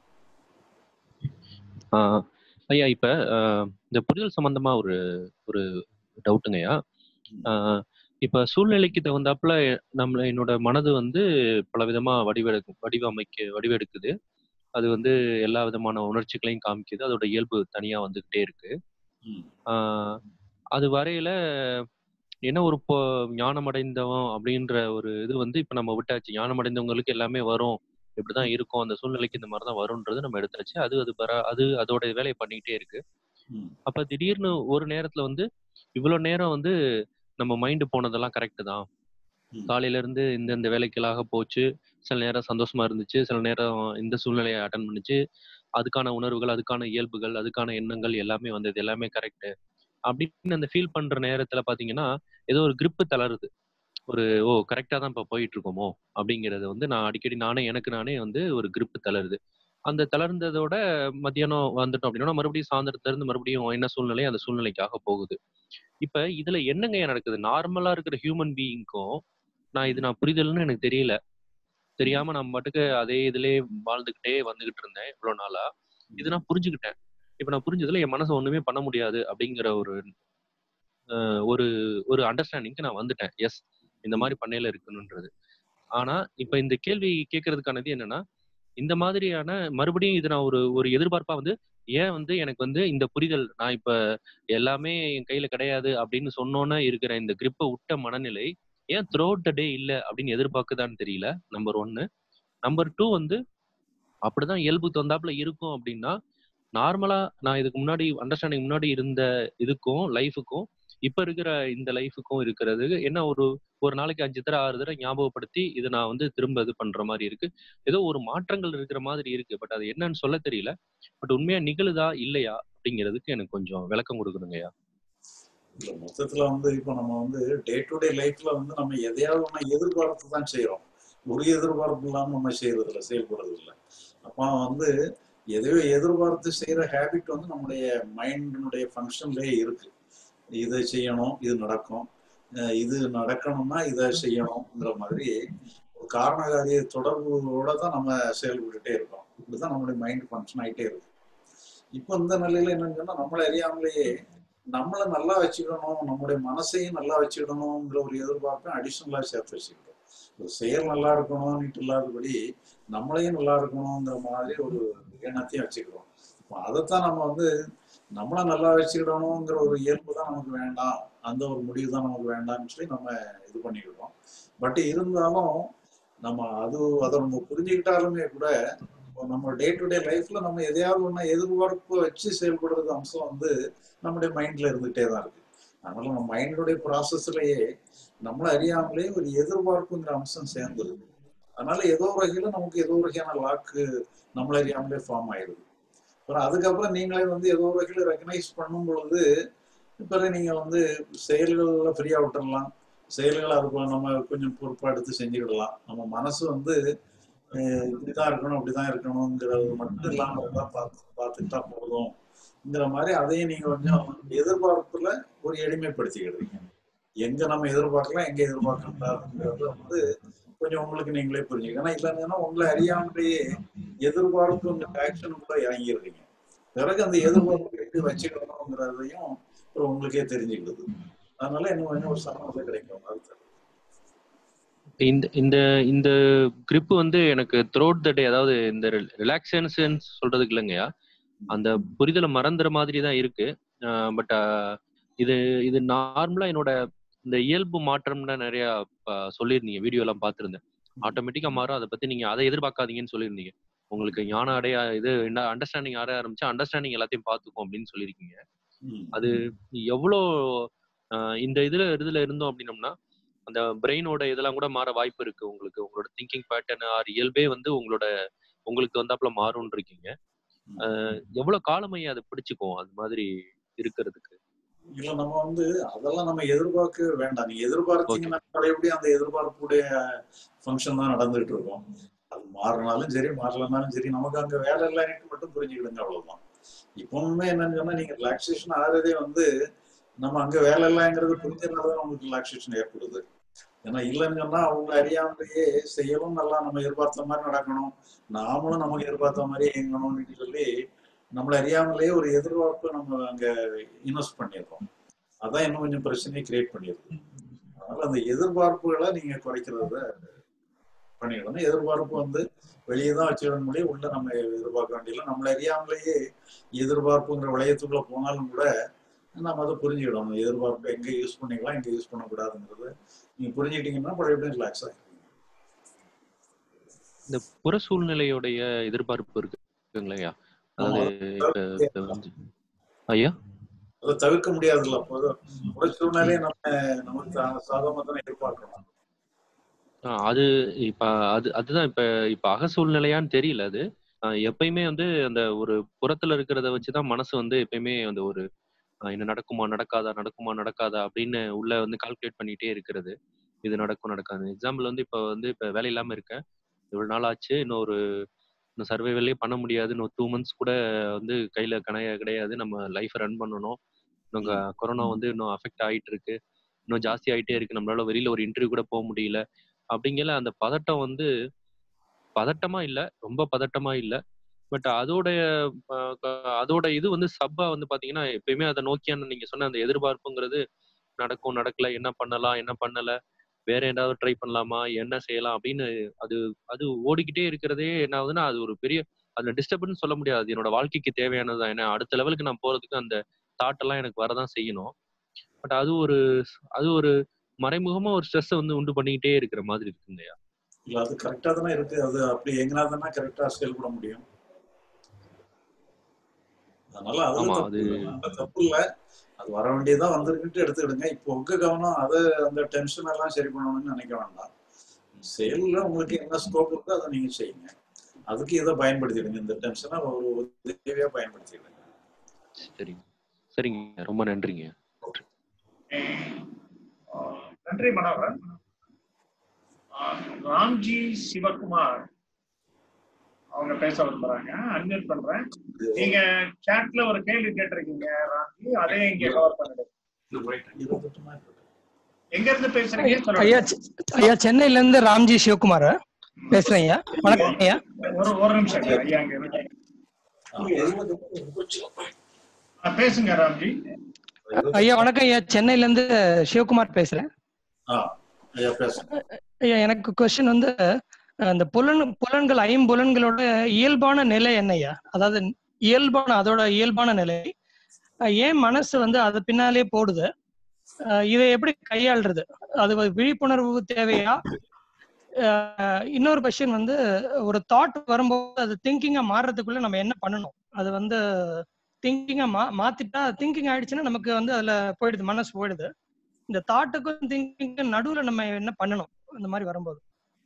ஆஹ் ஐயா இப்ப ஆஹ் இந்த புரிதல் சம்பந்தமா ஒரு ஒரு டவுட்டுங்க ஐயா ஆஹ் இப்ப சூழ்நிலைக்கு தகுந்தாப்புல நம்மள என்னோட மனது வந்து பல விதமா வடிவெடுக்கும் வடிவமைக்க வடிவெடுக்குது அது வந்து எல்லா விதமான உணர்ச்சிகளையும் காமிக்குது அதோட இயல்பு தனியா வந்துகிட்டே இருக்கு ம். ஆஹ் அது வரையில என்ன ஒரு இப்போ ஞானம் அடைந்தவன் அப்படின்ற ஒரு இது வந்து இப்ப நம்ம விட்டாச்சு ஞானம் அடைந்தவங்களுக்கு எல்லாமே வரும் இப்படிதான் இருக்கும் அந்த சூழ்நிலைக்கு இந்த மாதிரிதான் வரும்ன்றது நம்ம எடுத்தாச்சு அது அது பர அது அதோட வேலையை பண்ணிக்கிட்டே இருக்கு ம். அப்ப திடீர்னு ஒரு நேரத்துல வந்து இவ்வளவு நேரம் வந்து நம்ம மைண்டு போனதெல்லாம் கரெக்ட் தான் ம். காலையில இருந்து இந்த இந்த வேலைகளாக போச்சு சில நேரம் சந்தோஷமா இருந்துச்சு சில நேரம் இந்த சூழ்நிலையை அட்டன் பண்ணுச்சு அதுக்கான உணர்வுகள் அதுக்கான இயல்புகள் அதுக்கான எண்ணங்கள் எல்லாமே வந்தது எல்லாமே கரெக்ட் அப்படின்னு அந்த ஃபீல் பண்ற நேரத்துல பாத்தீங்கன்னா ஏதோ ஒரு grip தளருது ஒரு ஓ கரெக்டா தான் இப்ப போயிட்டு இருக்கோமோ அப்படிங்கறது வந்து நான் அடிக்கடி நானே எனக்கு நானே வந்து ஒரு grip தளருது அந்த தளர்ந்ததோட மத்தியானம் வந்துட்டோம் அப்படின்னா மறுபடியும் சாயந்தரத்துல இருந்து மறுபடியும் என்ன சூழ்நிலை அந்த சூழ்நிலைக்காக போகுது இப்ப இதுல என்னங்க நடக்குது நார்மலா இருக்கிற ஹியூமன் பீயிங்க்கும் நான் இது நான் புரிதல்னு எனக்கு தெரியல தெரியாம நான் பாட்டுக்கு அதே இதுலயே வாழ்ந்துகிட்டே வந்துகிட்டு இருந்தேன் இவ்வளவு நாளா இது நான் புரிஞ்சுக்கிட்டேன் இப்ப நான் புரிஞ்சதுல என் மனசை ஒண்ணுமே பண்ண முடியாது அப்படிங்கிற ஒரு அஹ், ஒரு ஒரு அண்டர்ஸ்டாண்டிங்க்கு நான் வந்துட்டேன் எஸ் இந்த மாதிரி பண்ணையில இருக்கணுன்றது ஆனா இப்ப இந்த கேள்வி கேட்கறதுக்கானது என்னன்னா இந்த மாதிரியான மறுபடியும் இது நான் ஒரு ஒரு எதிர்பார்ப்பா வந்து ஏன் வந்து எனக்கு வந்து இந்த புரிதல் நான் இப்ப எல்லாமே என் கையில கிடையாது அப்படின்னு சொன்னோன்னே இருக்கிற இந்த கிரிப்பை விட்ட மனநிலை ஏன் த்ரூ த டே இல்ல அப்படின்னு எதிர்பார்க்குதான்னு தெரியல நம்பர் ஒன்னு நம்பர் டூ வந்து அப்படிதான் இயல்புக்கு தந்தாப்புல இருக்கும் அப்படின்னா நார்மலா நான் இதுக்கு முன்னாடி அண்டர்ஸ்டாண்டிங் முன்னாடி இருந்த இதுக்கும் லைஃபுக்கும் இப்ப இருக்கிற இந்த லைஃபுக்கும் இருக்கிறது என்ன ஒரு ஒரு நாளைக்கு அஞ்சு தடவை ஆறு தடவை ஞாபகப்படுத்தி இதை நான் வந்து திரும்ப இது பண்ற மாதிரி இருக்கு ஏதோ ஒரு மாற்றங்கள் இருக்கிற மாதிரி இருக்கு பட் அது என்னன்னு சொல்ல தெரியல பட் உண்மையா நிகழுதா இல்லையா அப்படிங்கிறதுக்கு எனக்கு கொஞ்சம் விளக்கம் கொடுக்கணுங்கய்யா இல்ல மொத்தத்துல வந்து இப்போ நம்ம வந்து டே டு டே லைஃப்ல வந்து நம்ம எதையாவது ஒண்ணு எதிர்பார்த்து தான் செய்யறோம் ஒரு எதிர்பார்ப்பு இல்லாம நம்ம செய்யறது இல்லை செயல்படுறது இல்லை அப்ப வந்து எதையோ எதிர்பார்த்து செய்யற ஹேபிட் வந்து நம்முடைய மைண்டினுடைய ஃபங்க்ஷன்லயே இருக்கு இதை செய்யணும் இது நடக்கும் அஹ் இது நடக்கணும்னா இதை செய்யணுங்கிற மாதிரி ஒரு காரணகாரிய தொடர்புகளோட தான் நம்ம செயல்பட்டுட்டே இருக்கோம் இப்படிதான் நம்மளுடைய மைண்ட் ஃபங்க்ஷன் ஆயிட்டே இருக்கு இப்போ இந்த நிலையில என்னன்னு சொன்னா நம்மளை அறியாமலேயே நம்மளை நல்லா வச்சுக்கணும் நம்முடைய மனசையும் நல்லா வச்சுக்கணுங்கிற ஒரு எதிர்பார்ப்பை அடிஷ்னலா சேர்த்து வச்சுக்கிட்டோம் ஒரு செயல் நல்லா இருக்கணும்னுட்டு இல்லாதபடி நம்மளையும் நல்லா இருக்கணுங்கிற மாதிரி ஒரு எண்ணத்தையும் வச்சுக்கிறோம் இப்போ அதைத்தான் நம்ம வந்து நம்மளை நல்லா வச்சுக்கிடணுங்கிற ஒரு இயல்பு தான் நமக்கு வேண்டாம் அந்த ஒரு முடிவு தான் நமக்கு வேண்டாம்னு சொல்லி நம்ம இது பண்ணிக்கிட்டோம் பட் இருந்தாலும் நம்ம அது அதை நம்ம புரிஞ்சுக்கிட்டாலுமே கூட இப்போ நம்ம டே டு டே லைஃப்ல நம்ம எதையாவது ஒண்ணு எதிர்பார்ப்பு வச்சு செயல்படுறது அம்சம் வந்து நம்முடைய மைண்ட்ல இருந்துகிட்டே தான் இருக்கு அதனால நம்ம மைண்டுடைய ப்ராசஸ்லயே நம்மள அறியாமலே ஒரு எதிர்பார்ப்புங்கிற அம்சம் சேர்ந்துருது அதனால ஏதோ ஒரு வகையில நமக்கு ஏதோ ஒரு வகையான லாக்கு நம்மள அறியாமலே ஃபார்ம் ஆயிடுது அப்புறம் அதுக்கப்புறம் நீங்களே வந்து ஏதோ ஒரு வகையில ரெக்கனைஸ் பண்ணும் பொழுது பிறகு நீங்க வந்து செயல்கள்ல ஃப்ரீயா விட்டுறலாம் செயல்களை அதுக்குள்ள நம்ம கொஞ்சம் பொறுப்பா எடுத்து செஞ்சுக்கிடலாம் நம்ம மனசு வந்து அஹ் இப்படிதான் இருக்கணும் அப்படிதான் இருக்கணுங்கிறது மட்டும் இல்லாம இருந்தா பார்த்து பார்த்துக்கிட்டா போதும்ங்கிற மாதிரி அதையும் நீங்க கொஞ்சம் எதிர்பார்ப்புல ஒரு எளிமைப்படுத்திக்கிடுறீங்க எங்க நம்ம எதிர்பார்க்கலாம் எங்க எதிர்பார்க்க கூடாதுங்கிறது வந்து கொஞ்சம் உங்களுக்கு நீங்களே புரிஞ்சுக்கணும் இல்லைன்னா உங்களை அறியாமலேயே எதிர்பார்ப்பு ஆக்ஷனுக்குள்ள இறங்கிடுறீங்க பிறகு அந்த எதிர்பார்ப்பு எப்படி வச்சுக்கணுங்கிறதையும் அப்புறம் உங்களுக்கே தெரிஞ்சுக்கிடுது அதனால இன்னும் கொஞ்சம் ஒரு சமநிலை கிடைக்கும் அது தரும். இந்த இந்த இந்த grip வந்து எனக்கு த்ரோட் த டே அதாவது இந்த ரிலாக்ஸேஷன் சொல்றதுக்கு இல்லைங்கய்யா அந்த புரிதலை மறந்துற மாதிரி தான் இருக்கு பட் இது இது நார்மலா என்னோட இந்த இயல்பு மாற்றம்னா நிறைய அஹ், சொல்லியிருந்தீங்க வீடியோ எல்லாம் பார்த்திருந்தேன் ஆட்டோமேட்டிக்கா மாறும் அதை பத்தி நீங்க அதை எதிர்பார்க்காதீங்கன்னு சொல்லியிருந்தீங்க உங்களுக்கு ஞானம் அடைய இது அண்டர்ஸ்டாண்டிங் ஆட ஆரம்பிச்சா அண்டர்ஸ்டாண்டிங் எல்லாத்தையும் பார்த்துக்கும் அப்படின்னு சொல்லியிருக்கீங்க ம். அது எவ்வளோ ஆஹ் இந்த இதுல இதுல இருந்தோம் அப்படின்னம்னா அந்த பிரெயினோட இதெல்லாம் கூட மாற வாய்ப்பு இருக்கு உங்களுக்கு உங்களோட திங்கிங் பேட்டர்ன் ஆர் இயல்பே வந்து உங்களோட உங்களுக்கு வந்தாப்புல மாறும்னு இருக்கீங்க ஆஹ் எவ்வளவு காலமையா அதை பிடிச்சுக்கும் அது மாதிரி இருக்கிறதுக்கு இல்ல நம்ம வந்து அதெல்லாம் நம்ம எதிர்பார்க்க வேண்டாம் நீங்க எதிர்பார்த்தீங்கன்னா பழையபடி அந்த எதிர்பார்ப்புடைய ஃபங்க்ஷன் தான் நடந்துகிட்டு இருக்கும் அது மாறினாலும் சரி மாறலனாலும் சரி நமக்கு அங்க வேலை இல்லைன்னு மட்டும் புரிஞ்சுக்கிடுங்க அவ்வளவுதான் இப்பவுமே என்னன்னு சொன்னா நீங்க ரிலாக்ஸேஷன் ஆகிறதே வந்து நம்ம அங்க வேலை இல்லைங்கிறது புரிஞ்சதுனால நமக்கு ரிலாக்ஸேஷன் ஏற்படுது ஏன்னா இல்லைன்னு சொன்னா அவங்க அறியாமலேயே செய்யவும் நல்லா நம்ம எதிர்பார்த்த மாதிரி நடக்கணும் நாமளும் நமக்கு எதிர்பார்த்த மாதிரி இயங்கணும்னு சொல்லி நம்மள அறியாமலேயே ஒரு எதிர்பார்ப்பு நம்ம அங்க இன்வெஸ்ட் பண்ணிடுறோம் அதான் இன்னும் கொஞ்சம் பிரச்சனையை கிரியேட் பண்ணிடுது அதனால அந்த எதிர்பார்ப்புகளை நீங்க குறைக்கிறத பண்ணிடணும் எதிர்பார்ப்பு வந்து வெளியே தான் வச்சுக்கிட முடியும் உள்ள நம்ம எதிர்பார்க்க வேண்டியதில்லை நம்மள அறியாமலேயே எதிர்பார்ப்புங்கிற வளையத்துக்குள்ள போனாலும் கூட நம்ம அதை புரிஞ்சுக்கிடணும் எதிர்பார்ப்பு எங்க யூஸ் பண்ணிக்கலாம் எங்க யூஸ் பண்ணக்கூடாதுங்கிறது நீங்க புரிஞ்சுக்கிட்டீங்கன்னா பழைய ரிலாக்ஸ் ஆகிடும் இந்த புற சூழ்நிலையோடைய எதிர்பார்ப்பு இருக்குங்களையா அதாவது இப்ப இப்ப வந்து ஐயா அதை தவிர்க்க முடியாதுல்ல அப்போ ஒரு சூழ்நிலையை நம்ம நமக்கு சாதகமா தானே எதிர்பார்க்கணும் ஆஹ் அது இப்ப அது அதுதான் இப்ப இப்ப அக சூழ்நிலையான்னு தெரியல அது ஆஹ் எப்பயுமே வந்து அந்த ஒரு புறத்துல இருக்கிறத வச்சுதான் மனசு வந்து எப்பயுமே அந்த ஒரு ஆஹ் என்ன நடக்குமா நடக்காதா நடக்குமா நடக்காதா அப்படின்னு உள்ள வந்து கால்குலேட் பண்ணிட்டே இருக்கிறது இது நடக்கும் நடக்காது எக்ஸாம்பிள் வந்து இப்ப வந்து இப்ப வேலை இல்லாம இருக்கேன் இவ்வளவு நாள் ஆச்சு இன்னும் ஒரு இன்னும் சர்வைவலே பண்ண முடியாது இன்னும் டூ மந்த்ஸ் கூட வந்து கையில கணைய கிடையாது நம்ம லைஃப் ரன் பண்ணணும் இன்னும் க- கொரோனா வந்து இன்னும் அஃபெக்ட் ஆயிட்டு இருக்கு இன்னும் ஜாஸ்தி ஆயிட்டே இருக்கு நம்மளால வெளியில ஒரு இன்டர்வியூ கூட போக முடியல அப்படிங்கல அந்த பதட்டம் வந்து பதட்டமா இல்ல ரொம்ப பதட்டமா இல்ல பட் அதோடைய அஹ், க- அதோட இது வந்து சப்பா வந்து பாத்தீங்கன்னா எப்பயுமே அதை நோக்கியான நீங்க சொன்ன அந்த எதிர்பார்ப்புங்கிறது நடக்கும் நடக்கல என்ன பண்ணலாம் என்ன பண்ணல வேற ஏதாவது ட்ரை பண்ணலாமா என்ன செய்யலாம் அப்படின்னு அது அது ஓடிக்கிட்டே இருக்கிறதே என்ன ஆகுதுன்னா அது ஒரு பெரிய அதுல டிஸ்டர்பன்ஸ் சொல்ல முடியாது என்னோட வாழ்க்கைக்கு தேவையானது ஏன்னா அடுத்த லெவலுக்கு நான் போறதுக்கு அந்த தாட் எல்லாம் எனக்கு வரதான் செய்யணும் பட் அது ஒரு அது ஒரு மறைமுகமா ஒரு ஸ்ட்ரெஸ் வந்து உண்டு பண்ணிக்கிட்டே இருக்கிற மாதிரி இருக்குங்கய்யா இல்ல அது கரெக்டா தானே இருக்கு அது அப்படி எங்கனா தானே கரெக்டா செயல்பட முடியும் அதனால அதுல ஆமா, தப்பு அது- இல்ல. அதுல தப்பு இல்ல அது வர வேண்டியதா வந்திருக்குன்ட்டு எடுத்துக்கிடுங்க இப்போ உங்க கவனம் அதை அந்த டென்ஷன் எல்லாம் சரி பண்ணணும்னு நினைக்க வேண்டாம் செயல்ல உங்களுக்கு என்ன ஸ்கோப் இருக்கோ அதை நீங்க செய்யுங்க அதுக்கு இதை பயன்படுத்திடுங்க இந்த டென்ஷனை ஒரு உதவியா பயன்படுத்திடுங்க சரி சரிங்க ரொம்ப நன்றிங்க ஆஹ் நன்றி மனோகர் ஆஹ் ராம்ஜி சிவகுமார் அவங்க பேச விரும்புறாங்க அன்மியூட் பண்றேன் நீங்க சாட்ல ஒரு கேள்வி கேட்டிருக்கீங்க ராம்ஜி அதே இங்க கவர் பண்ணிடுங்க இருபத்தெட்டு நாள் இருக்கு. எங்க இருந்து பேசுறீங்க ஐயா சொல்லுங்க செ- ஐயா சென்னையில இருந்து ராம்ஜி சிவகுமார் பேசுறேன் ஐயா வணக்கம் ஐயா ஒரு ஒரு நிமிஷம் ஐயா இங்க இருங்க. ஆ, பேசுங்க ராம்ஜி ஐயா வணக்கம் ஐயா சென்னையில இருந்து சிவகுமார் பேசுறேன் ஆ ஐயா பேசுங்க ஐயா எனக்கு கொஸ்டின் வந்து அஹ், இந்த புலன் புலன்கள் ஐம்புலன்களோட இயல்பான நிலை என்ன ஐயா அதாவது இயல்பான அதோட இயல்பான நிலை அஹ், ஏன் மனசு வந்து அது பின்னாலே போடுது அஹ், இதை எப்படி கையாளுறது அது ஒரு விழிப்புணர்வு தேவையா அஹ், இன்னொரு கொஸ்டின் வந்து ஒரு தாட் வரும்போது அது திங்கிங்கா மாறுறதுக்குள்ள நம்ம என்ன பண்ணணும் அது வந்து திங்கிங்கா மா மாத்திட்டா திங்கிங் ஆயிடுச்சுன்னா நமக்கு வந்து அதுல போயிடுது மனசு போயிடுது இந்த தாட்டுக்கும் திங்கிங்க்கும் நடுவுல நம்ம என்ன பண்ணணும் இந்த மாதிரி வரும்போது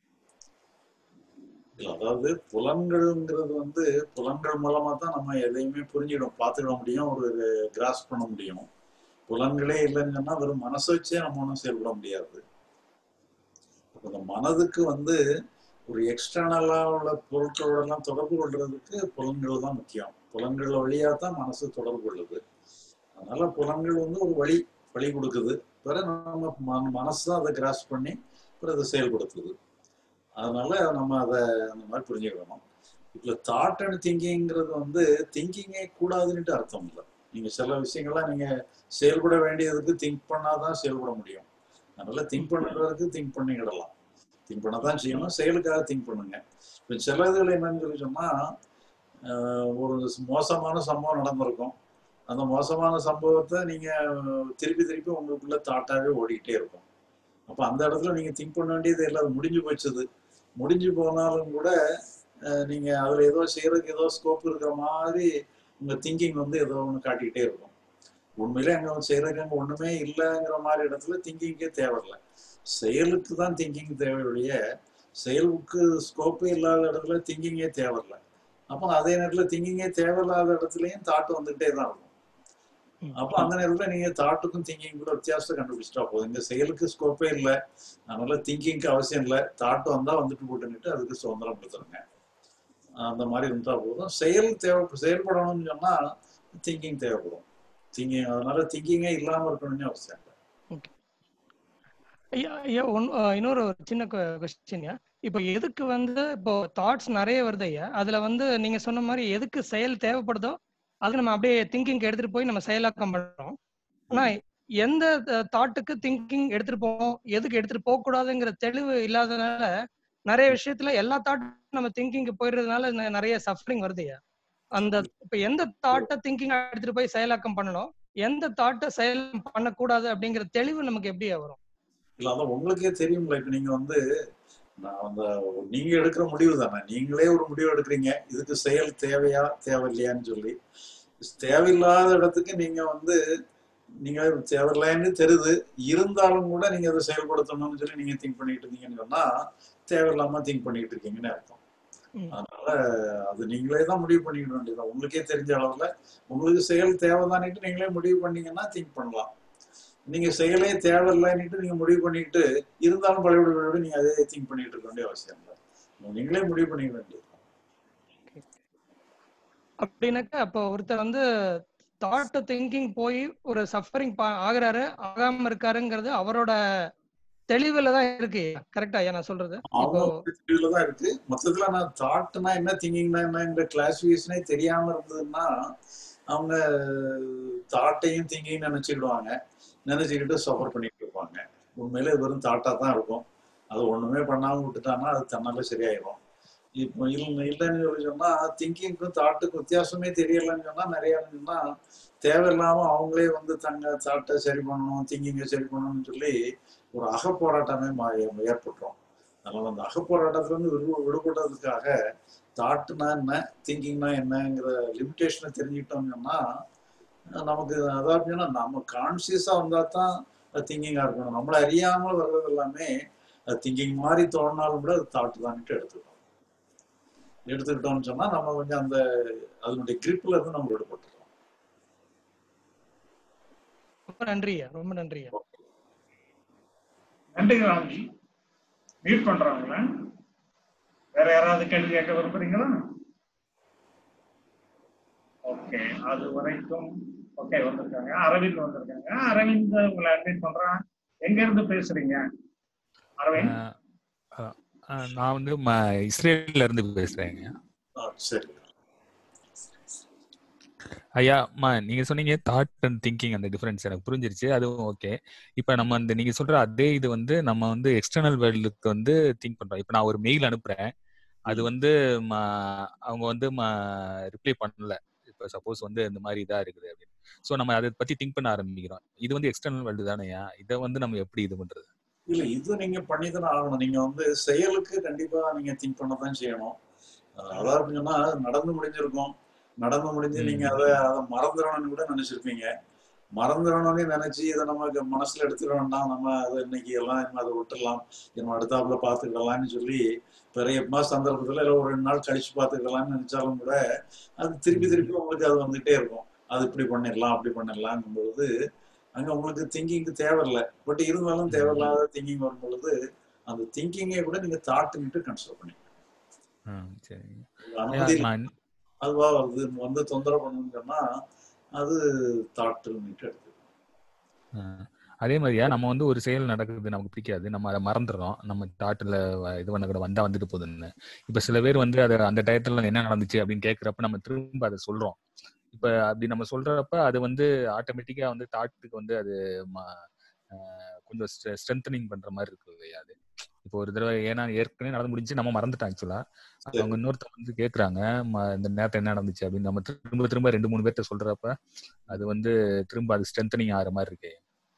இல்ல, அதாவது புலன்கள்ங்கிறது வந்து புலன்கள் மூலமா தான் நம்ம எதையுமே புரிஞ்சிடும் பார்த்துக்கிட முடியும் ஒரு கிராஸ் பண்ண முடியும் புலன்களே இல்லைன்னு சொன்னா வெறும் மனசை வச்சே நம்ம ஒன்றும் செயல்பட முடியாது அப்ப இந்த மனதுக்கு வந்து ஒரு எக்ஸ்டர்னலா உள்ள பொருட்களோட எல்லாம் தொடர்பு கொள்றதுக்கு புலன்கள் தான் முக்கியம் புலன்கள் வழியா தான் மனசு தொடர்பு கொள்ளுது அதனால புலன்கள் வந்து ஒரு வழி வழி கொடுக்குது பிறகு நம்ம மன- மனசு தான் அதை கிராஸ் பண்ணி பிறகு அதை செயல்படுத்துது அதனால நம்ம அதை அந்த மாதிரி புரிஞ்சுக்கணும் இப்போ தாட் அண்ட் திங்கிங்கிறது வந்து திங்கிங்கே கூடாதுன்னுட்டு அர்த்தம் இல்லை நீங்க சில விஷயங்கள்லாம் நீங்க செயல்பட வேண்டியதுக்கு திங்க் பண்ணாதான் செயல்பட முடியும் அதனால திங்க் பண்ணுறதுக்கு திங்க் பண்ணிக்கிடலாம் திங்க் பண்ண தான் செய்யணும் செயலுக்காக திங்க் பண்ணுங்க இப்போ சில இதுல என்னன்னு சொல்லி சொன்னா ஆஹ் ஒரு மோசமான சம்பவம் நடந்திருக்கும் அந்த மோசமான சம்பவத்தை நீங்க திருப்பி திருப்பி உங்களுக்குள்ள தாட்டாவே ஓடிக்கிட்டே இருக்கும் அப்ப அந்த இடத்துல நீங்க திங்க் பண்ண வேண்டியது எல்லாம் முடிஞ்சு போச்சுது முடிஞ்சு போனாலும் கூட அஹ், நீங்க அதுல ஏதோ செய்யறதுக்கு ஏதோ ஸ்கோப் இருக்கிற மாதிரி உங்க திங்கிங் வந்து ஏதோ ஒன்று காட்டிக்கிட்டே இருக்கும் உண்மையிலே அங்க செய்யறதுக்கு அங்க ஒண்ணுமே இல்லைங்கிற மாதிரி இடத்துல திங்கிங்கே தேவையில்லை செயலுக்கு தான் திங்கிங் தேவையுடைய செயலுக்கு ஸ்கோப்பே இல்லாத இடத்துல திங்கிங்கே தேவையில்லை அப்போ அதே நேரத்துல திங்கிங்கே தேவையில்லாத இடத்துலயும் தாட் வந்துகிட்டே தான் இருக்கும் அப்போ அந்த நேரத்துல நீங்க தாட்டுக்கும் திங்கிங் கூட வித்தியாசத்தை கண்டுபிடிச்சிட்டா போதும் இந்த செயலுக்கு ஸ்கோப்பே இல்லை அதனால திங்கிங்க்கு அவசியம் இல்லை தாட்டு வந்தா வந்துட்டு போட்டுன்னுட்டு அதுக்கு சுதந்திரம் கொடுத்துருங்க அந்த மாதிரி இருந்தா போதும் செயல் தேவை செயல்படணும்னு சொன்னா திங்கிங் தேவைப்படும் திங்கிங் அதனால திங்கிங்கே இல்லாம இருக்கணும்னு அவசியம் இல்லை ஐயா ஐயா ஒன் அஹ் இன்னொரு ஒரு சின்ன கொஸ்டின் இப்போ எதுக்கு வந்து இப்போ தாட்ஸ் நிறைய வருது ஐயா அதுல வந்து நீங்க சொன்ன மாதிரி எதுக்கு செயல் தேவைப்படுதோ அது நம்ம அப்படியே திங்கிங் எடுத்துட்டு போய் நம்ம செயலாக்கம் பண்றோம் ஆனா எந்த தாட்டுக்கு திங்கிங் எடுத்துட்டு போவோம் எதுக்கு எடுத்துட்டு போக கூடாதுங்கிற தெளிவு இல்லாதனால நிறைய விஷயத்துல எல்லா தாட்டும் நம்ம திங்கிங்க்கு போயிடுறதுனால நெ- நிறைய சஃபரிங் வருதுயா அந்த இப்ப எந்த தாட்டை திங்கிங் எடுத்துட்டு போய் செயலாக்கம் பண்ணணும் எந்த தாட்டை செயல் பண்ணக்கூடாது அப்படிங்கிற தெளிவு நமக்கு எப்படியா வரும் இல்ல அதான் உங்களுக்கே தெரியும்ல இப்ப நீங்க வந்து நான் அந்த நீங்க எடுக்கிற முடிவு தானே நீங்களே ஒரு முடிவு எடுக்கிறீங்க இதுக்கு செயல் தேவையா தேவையில்லையான்னு சொல்லி தேவையில்லாத இடத்துக்கு நீங்க வந்து நீங்க தேவையில்லைன்னு தெரியுது இருந்தாலும் கூட நீங்க அதை செயல்படுத்தணும்னு சொல்லி நீங்க திங்க் பண்ணிட்டு இருந்தீங்கன்னு சொன்னா தேவையில்லாம திங்க் பண்ணிட்டு இருக்கீங்கன்னு அர்த்தம் ம். அதனால அது நீங்களே தான் முடிவு பண்ணிக்க வேண்டியது உங்களுக்கே தெரிஞ்ச அளவுல உங்களுக்கு செயல் தேவைதானிட்டு நீங்களே முடிவு பண்ணீங்கன்னா திங்க் பண்ணலாம் நீங்க செயலே தேவையில்லைன்னுட்டு நீங்க முடிவு பண்ணிட்டு இருந்தாலும் பழைய பழைய நீங்க அதே திங்க் பண்ணிட்டு இருக்க வேண்டிய அவசியம் இல்லை நீங்களே முடிவு பண்ணிக்க வேண்டியது அப்படின்னாக்கா அப்போ ஒருத்தர் வந்து தாட் திங்கிங் போய் ஒரு சஃபரிங் ஆகுறாரு ஆகாம இருக்காருங்கிறது அவரோட தெளிவுல தான் இருக்கு கரெக்டா ஐயா நான் சொல்றது இப்போ அவங்க தான் இருக்கு மொத்தத்துல நான் தாட்னா என்ன திங்கிங்னா என்னங்கிற கிளாசிபிகேஷனே தெரியாம இருந்ததுன்னா அவங்க தாட்டையும் திங்கிங் நினைச்சுக்கிடுவாங்க நினைச்சுக்கிட்டு சஃபர் பண்ணிட்டு இருப்பாங்க உண்மையிலே வெறும் தாட்டா தான் இருக்கும் அது ஒண்ணுமே பண்ணாம விட்டுட்டாங்கன்னா அது தன்னால சரியாயிரும் இப்போ இல்லை இல்லைன்னு சொல்லி சொன்னா திங்கிங்க்கும் தாட்டுக்கும் வித்தியாசமே தெரியலன்னு சொன்னா நிறைய சொன்னா தேவையில்லாம அவங்களே வந்து தங்க தாட்டை சரி பண்ணணும் திங்கிங்கை சரி பண்ணணும்னு சொல்லி ஒரு அகப்போராட்டமே மா- ஏற்பட்டுரும் அதனால அந்த அகப்போராட்டத்துல இருந்து விடு விடுபடுறதுக்காக தாட்டுனா என்ன திங்கிங்னா என்னங்கிற லிமிட்டேஷனை தெரிஞ்சுக்கிட்டோம்னா நமக்கு அதாவது சொன்னா நம்ம கான்சியஸா வந்தா தான் திங்கிங்கா இருக்கணும் நம்மளை அறியாமல் வர்றது எல்லாமே அது திங்கிங் மாதிரி தோணினாலும் கூட அது தாட்டு தான்ட்டு எடுத்துக்கணும் எடுத்துக்கிட்டோம்னு சொன்னா நம்ம கொஞ்சம் அந்த அதனுடைய கிரிப்ல இருந்து நம்ம விடுபட்டுறோம் ரொம்ப நன்றியா ரொம்ப நன்றியா நன்றி ராம்ஜி மியூட் பண்றாங்களா வேற யாராவது கேள்வி கேட்க விரும்புறீங்களா ஓகே அது வரைக்கும் ஓகே வந்திருக்காங்க அரவிந்த் வந்திருக்காங்க அரவிந்த் உங்களை அட்மிட் பண்றேன் எங்க இருந்து பேசுறீங்க அரவிந்த் ஆஹ் ஆஹ் ஆஹ் நான் வந்து ம- இஸ்ரேல்ல இருந்து பேசுறேங்க ஆ, சரி ஐயா மா நீங்க சொன்னீங்க தாட் அண்ட் திங்கிங் அந்த டிஃபரன்ஸ் எனக்கு புரிஞ்சிருச்சு அதுவும் ஓகே இப்போ நம்ம அந்த நீங்க சொல்ற அதே இது வந்து நம்ம வந்து எக்ஸ்டர்னல் வேர்ல்டுக்கு வந்து திங்க் பண்றோம் இப்போ நான் ஒரு மெயில் அனுப்புறேன் அது வந்து ம- அவங்க வந்து ரிப்ளை பண்ணல இப்போ சப்போஸ் வந்து இந்த மாதிரி இதா இருக்குது அப்படின்னு ஸோ நம்ம அதை பத்தி திங்க் பண்ண ஆரம்பிக்கிறோம் இது வந்து எக்ஸ்டர்னல் வேர்ல்டு தானேயா இதை வந்து நம்ம எப்படி இது பண்றது இல்ல இது நீங்க பண்ணிதானே ஆகணும் நீங்க வந்து செயலுக்கு கண்டிப்பா நீங்க திங்க் பண்ணதான் செய்யணும் அஹ் அதாவது சொன்னா நடந்து முடிஞ்சிருக்கும் நடந்து முடிஞ்சு நீங்க ம். அதை அதை மறந்துடணும்னு கூட நினைச்சிருப்பீங்க மறந்துடணும்னு நினைச்சு இதை நம்ம மனசுல எடுத்துக்க வேண்டாம் நம்ம அதை இன்னைக்கு எல்லாம் நம்ம அதை விட்டுடலாம் நம்ம அடுத்தாப்புல பாத்துக்கிடலாம்னு சொல்லி பிறகு எப்பமா சந்தர்ப்பத்துல இல்ல ஒரு ரெண்டு நாள் கழிச்சு பாத்துக்கிடலாம்னு நினைச்சாலும் கூட அது திருப்பி திருப்பி உங்களுக்கு அது வந்துட்டே இருக்கும் அது இப்படி பண்ணிடலாம் அப்படி பண்ணிடலாங்கும் பொழுது அங்க உங்களுக்கு திங்கிங்க்கு தேவையில்லை பட் இருந்தாலும் தேவையில்லாத திங்கிங் வரும் பொழுது அந்த திங்கிங்கை கூட நீங்க தாட்டுன்ட்டு கன்சிடர் பண்ணிக்கணும் ஆ, சரிங்க அனுமதி ஐயா, நான் அதுவா வருது வந்து தொந்தரவு பண்ணுன்னு சொன்னா அது தாட்டுன்னுட்டு எடுத்து ஆ. அதே மாதிரியா நம்ம வந்து ஒரு செயல் நடக்குது நமக்கு பிடிக்காது நம்ம அதை மறந்துடுறோம் நம்ம தாட்டில் இது பண்ண கூட வந்தா வந்துட்டு போகுதுன்னு இப்ப சில பேர் வந்து அதை அந்த டயத்துல என்ன நடந்துச்சு அப்படின்னு கேட்குறப்ப நம்ம திரும்ப அதை சொல்றோம் இப்ப அப்படி நம்ம சொல்றப்ப அது வந்து ஆட்டோமேட்டிக்கா வந்து தாட்டுக்கு வந்து அது ம- ஆ, கொஞ்சம் ஸ்ட்ரென்தனிங் பண்ற மாதிரி இருக்கு இல்லையா அது இப்போ ஒரு தடவை ஏன்னா ஏற்கனவே நடந்து முடிஞ்சு நம்ம மறந்துட்டோம் ஆக்சுவலா அவங்க இன்னொருத்தவங்க வந்து கேக்குறாங்க ம- இந்த நேரத்துல என்ன நடந்துச்சு அப்படின்னு நம்ம திரும்ப திரும்ப ரெண்டு மூணு பேர்ட்ட சொல்றப்ப அது வந்து திரும்ப அது ஸ்ட்ரென்தனிங் ஆகிற மாதிரி இருக்கு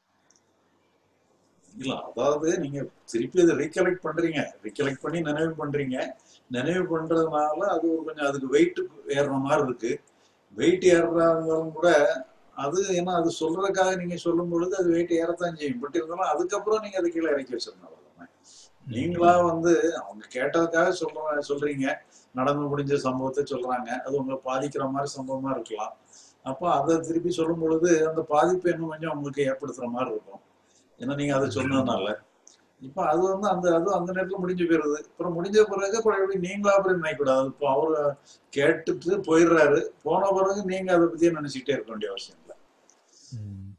இல்ல அதாவது நீங்க திருப்பி அதை ரீகலெக்ட் பண்றீங்க ரீகலெக்ட் பண்ணி நினைவு பண்றீங்க நினைவு பண்றதுனால அது ஒரு கொஞ்சம் அதுக்கு வெயிட் ஏறுற மாதிரி இருக்கு வெயிட் ஏறுறாலும் கூட அது ஏன்னா அது சொல்றதுக்காக நீங்க சொல்லும் பொழுது அது வெயிட் ஏறத்தான் செய்யும் பட் இருந்தாலும் அதுக்கப்புறம் நீங்க அது கீழே இறக்கி வச்சிருந்தோம் நீங்களா வந்து அவங்க கேட்டதுக்காக சொல்ற சொல்றீங்க நடந்து முடிஞ்ச சம்பவத்தை சொல்றாங்க அது உங்களை பாதிக்கிற மாதிரி சம்பவமா இருக்கலாம் அப்போ அதை திருப்பி சொல்லும் பொழுது அந்த பாதிப்பு இன்னும் கொஞ்சம் உங்களுக்கு ஏற்படுத்துற மாதிரி இருக்கும் ஏன்னா நீங்க அதை சொன்னதுனால இப்போ அது வந்து அந்த அது அந்த நேரத்துல முடிஞ்சு போயிருது அப்புறம் முடிஞ்ச பிறகு அப்புறம் எப்படி நீங்களா அப்புறம் நினைக்கக்கூடாது இப்போ அவரு கேட்டுட்டு போயிடுறாரு போன பிறகு நீங்க அதை பத்தியே நினைச்சுக்கிட்டே இருக்க வேண்டிய அவசியம் இல்லை ம்.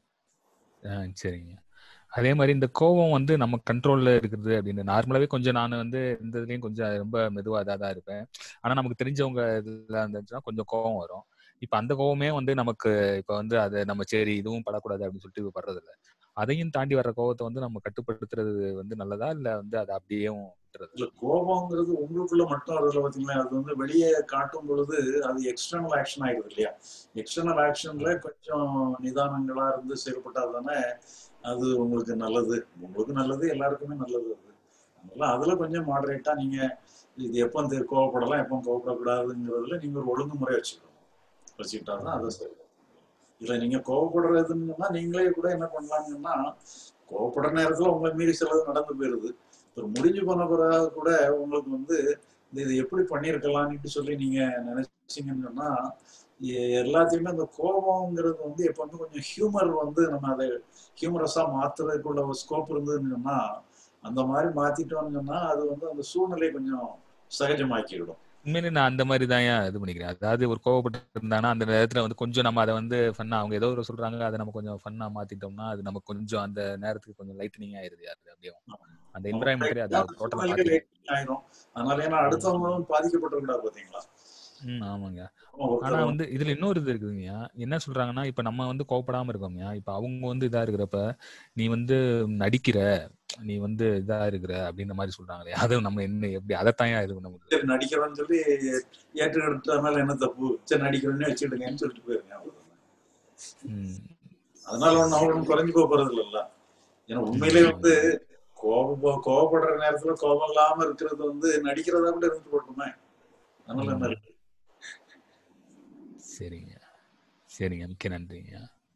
ஆ சரிங்க அதே மாதிரி இந்த கோவம் வந்து நம்ம கண்ட்ரோல்ல இருக்குது அப்படின்னு நார்மலாவே கொஞ்சம் நான் வந்து இந்த இதுலயும் கொஞ்சம் ரொம்ப மெதுவா இதாக தான் இருப்பேன் ஆனா நமக்கு தெரிஞ்சவங்க இதுல இருந்துச்சுன்னா கொஞ்சம் கோவம் வரும் இப்ப அந்த கோவமே வந்து நமக்கு இப்ப வந்து அது நம்ம சரி இதுவும் படக்கூடாது அப்படின்னு சொல்லிட்டு இது படுறது இல்ல அதையும் தாண்டி வர்ற கோவத்தை வந்து நம்ம கட்டுப்படுத்துறது வந்து நல்லதா இல்ல வந்து அதை அப்படியே விட்டுறது இல்ல கோபங்கிறது உங்களுக்குள்ள மட்டும் அதுல பாத்தீங்களா அது வந்து வெளியே காட்டும் பொழுது அது எக்ஸ்டர்னல் ஆக்ஷன் ஆயிடுது இல்லையா எக்ஸ்டர்னல் ஆக்ஷன்ல கொஞ்சம் நிதானங்களா இருந்து செயல்பட்டா தானே அது உங்களுக்கு நல்லது உங்களுக்கு நல்லது எல்லாருக்குமே நல்லது அது அதனால அதுல கொஞ்சம் மாடரேட்டா நீங்க இது எப்போ தெ- கோவப்படலாம் எப்போ கோவப்படக்கூடாதுங்கிறதுல நீங்க ஒரு ஒழுங்குமுறை வச்சுக்கணும் வச்சுக்கிட்டா தான் அதை சரி இல்ல நீங்க கோவப்படுறதுன்னா நீங்களே கூட என்ன பண்ணலாங்கன்னா கோவப்படுற நேரத்துல உங்களை மீறி சிலது நடந்து போயிருது ஒரு முடிஞ்சு போன பிறகு கூட உங்களுக்கு வந்து இந்த இது எப்படி பண்ணியிருக்கலாம்னு சொல்லி நீங்க நினைச்சீங்கன்னு சொன்னா எ- எல்லாத்தையுமே அந்த கோபம்ங்கிறது வந்து எப்பவுமே கொஞ்சம் ஹியூமர் வந்து நம்ம அதை ஹியூமரஸா மாத்துறதுக்குள்ள ஒரு ஸ்கோப் இருந்ததுன்னு சொன்னா அந்த மாதிரி மாத்திட்டோம்னு சொன்னா அது வந்து அந்த சூழ்நிலை கொஞ்சம் சகஜமாக்கிவிடும் உண்மையிலே நான் அந்த மாதிரி தான் இது பண்ணிக்கிறேன் அதாவது ஒரு கோவப்பட்டு இருந்தானா அந்த நேரத்துல வந்து கொஞ்சம் நம்ம அதை வந்து ஃபன்னா அவங்க ஏதோ ஒரு சொல்றாங்க அதை நம்ம கொஞ்சம் ஃபன்னா மாத்திட்டோம்னா அது நமக்கு கொஞ்சம் அந்த நேரத்துக்கு கொஞ்சம் லைட்டனிங் ஆயிருது அது அப்படியே அந்த என்வரான்மெண்ட்லேயே அது டோட்டலா சூழ்நிலைகள் மாத்தி ஆயிரும் அதனால ஏன்னா அடுத்தவங்களும் பாதிக்கப்பட்டிருக்கூடாது பாத்தீங்களா ம் ஆமாங்க ஆமா, ஒருத்தர் ஆனா வந்து இதுல இன்னொரு இது இருக்குதுங்கய்யா என்ன சொல்றாங்கன்னா இப்ப நம்ம வந்து கோவப்படாம இருக்கோம்யா இப்ப அவங்க வந்து இதா இருக்கிறப்ப நீ வந்து நடிக்கிற நீ வந்து இதா இருக்கிற அப்படின்ற மாதிரி சொல்றாங்களே அது நம்ம என்ன எப்படி அதைத்தான் இது பண்ண முடியுது சரி நடிக்கிறோம்னு சொல்லி ஏற்றுக்கிட்டதுனால என்ன தப்பு சரி நடிக்கிறோன்னே வச்சுக்கிடுங்கன்னு சொல்லிட்டு போயிருங்க அவ்வளவுதான் ம் அதனால ஒன்றும் அவங்களும் குறைஞ்சு போக போறது இல்லைல்ல ஏன்னா உண்மையிலே வந்து கோபம் கோபப்படுற நேரத்துல கோபம் இல்லாம இருக்கிறது வந்து நடிக்கிறதா கூட இருந்து போட்டுமே அதனால என்ன இருக்கு? சரிங்க சரிங்க மிக்க நன்றிங்க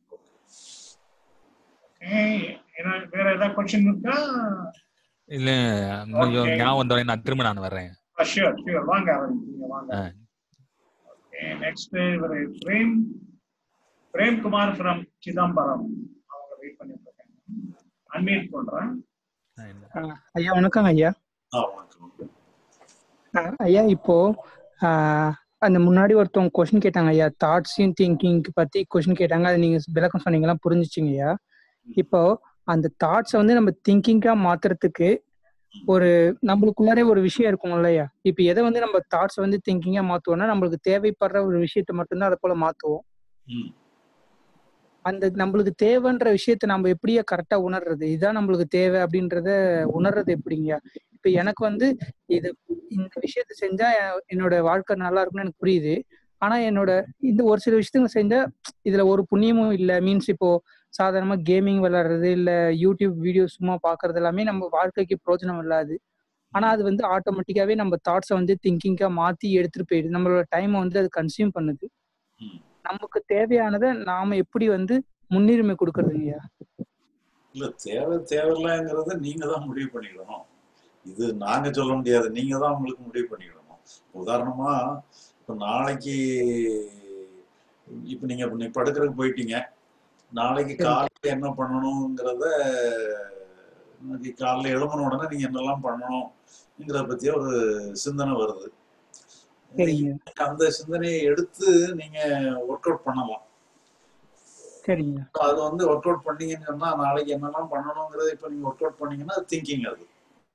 ஏய், ஏன்னா வேற ஏதாவது கொஸ்டின் இருக்கா இல்ல இன்னும் Okay. ஞாபகம் வந்தவரை நான் திரும்ப நான் வர்றேன் ஷியோர் ஷியோர் வாங்க அரவிந்த், நீங்க வாங்க ஆ. நெக்ஸ்ட் இவர் பிரேம் பிரேம் குமார் ஃப்ரம் சிதம்பரம் அவங்க வெயிட் பண்ணிட்டு இருக்காங்க அன்மியூட் பண்றேன் நான் என்ன- ஆ, ஐயா வணக்கங்க ஐயா ஆ, வணக்கம் ஆ, ஐயா இப்போ ஆ, அந்த முன்னாடி ஒருத்தவங்க கொஸ்டின் கேட்டாங்க ஐயா தாட்ஸையும் திங்கிங் பத்தி கொஸ்டின் கேட்டாங்க அது நீங்க விளக்கம் சொன்னீங்களா புரிஞ்சுச்சுங்க ஐயா இப்போ அந்த தாட்ஸை வந்து நம்ம திங்கிங்கா மாத்துறதுக்கு ஒரு நம்மளுக்குள்ளாரே ஒரு விஷயம் இருக்கும் இல்லையா இப்போ எதை வந்து நம்ம தாட்ஸ் வந்து திங்கிங்கா மாத்துவோம்னா நம்மளுக்கு தேவைப்படுற ஒரு விஷயத்த மட்டும்தான் அதை போல மாத்துவோம் ம். அந்த நம்மளுக்கு தேவைன்ற விஷயத்த நம்ம எப்படியா கரெக்டா உணர்றது இதுதான் நம்மளுக்கு தேவை அப்படின்றத உணர்றது எப்படிங்க இப்ப எனக்கு வந்து இது இந்த விஷயத்த செஞ்சா எ- என்னோட வாழ்க்கை நல்லா இருக்கும்னு எனக்கு புரியுது ஆனா என்னோட இந்த ஒரு சில விஷயத்துங்க செஞ்சா இதுல ஒரு புண்ணியமும் இல்ல மீன்ஸ் இப்போ சாதாரணமா கேமிங் விளையாடுறது இல்ல யூடியூப் வீடியோ சும்மா பாக்குறது எல்லாமே நம்ம வாழ்க்கைக்கு பிரோஜனம் இல்லாது ஆனா அது வந்து ஆட்டோமேட்டிக்காவே நம்ம தாட்ஸை வந்து திங்கிங்கா மாத்தி எடுத்துட்டு போயிடுது நம்மளோட டைமை வந்து அது கன்சியூம் பண்ணுது ம். நமக்கு தேவையானதை நாம எப்படி வந்து முன்னுரிமை கொடுக்கறதுங்கய்யா இல்ல தேவை தேவையில்லைங்கிறத நீங்க தான் முடிவு பண்ணிக்கணும் இது நாங்க சொல்ல முடியாது நீங்க தான் உங்களுக்கு முடிவு பண்ணிக்கணும் உதாரணமா இப்ப நாளைக்கு இப்ப நீங்க இப்ப நீ படுக்கிறதுக்கு போயிட்டீங்க நாளைக்கு சரி. காலையில என்ன பண்ணணுங்கிறத நாளைக்கு காலையில எழும்பின உடனே நீங்க என்னெல்லாம் பண்ணணுங்கிறத பத்திய ஒரு சிந்தனை வருது சரிங்க அந்த சிந்தனையை எடுத்து நீங்க ஒர்க் அவுட் பண்ணலாம் சரிங்க அது வந்து ஒர்க் அவுட் பண்ணீங்கன்னு சொன்னா நாளைக்கு என்னெல்லாம் பண்ணணுங்கிறத இப்ப நீங்க ஒர்க் அவுட் பண்ணீங்கன்னா திங்கிங் அது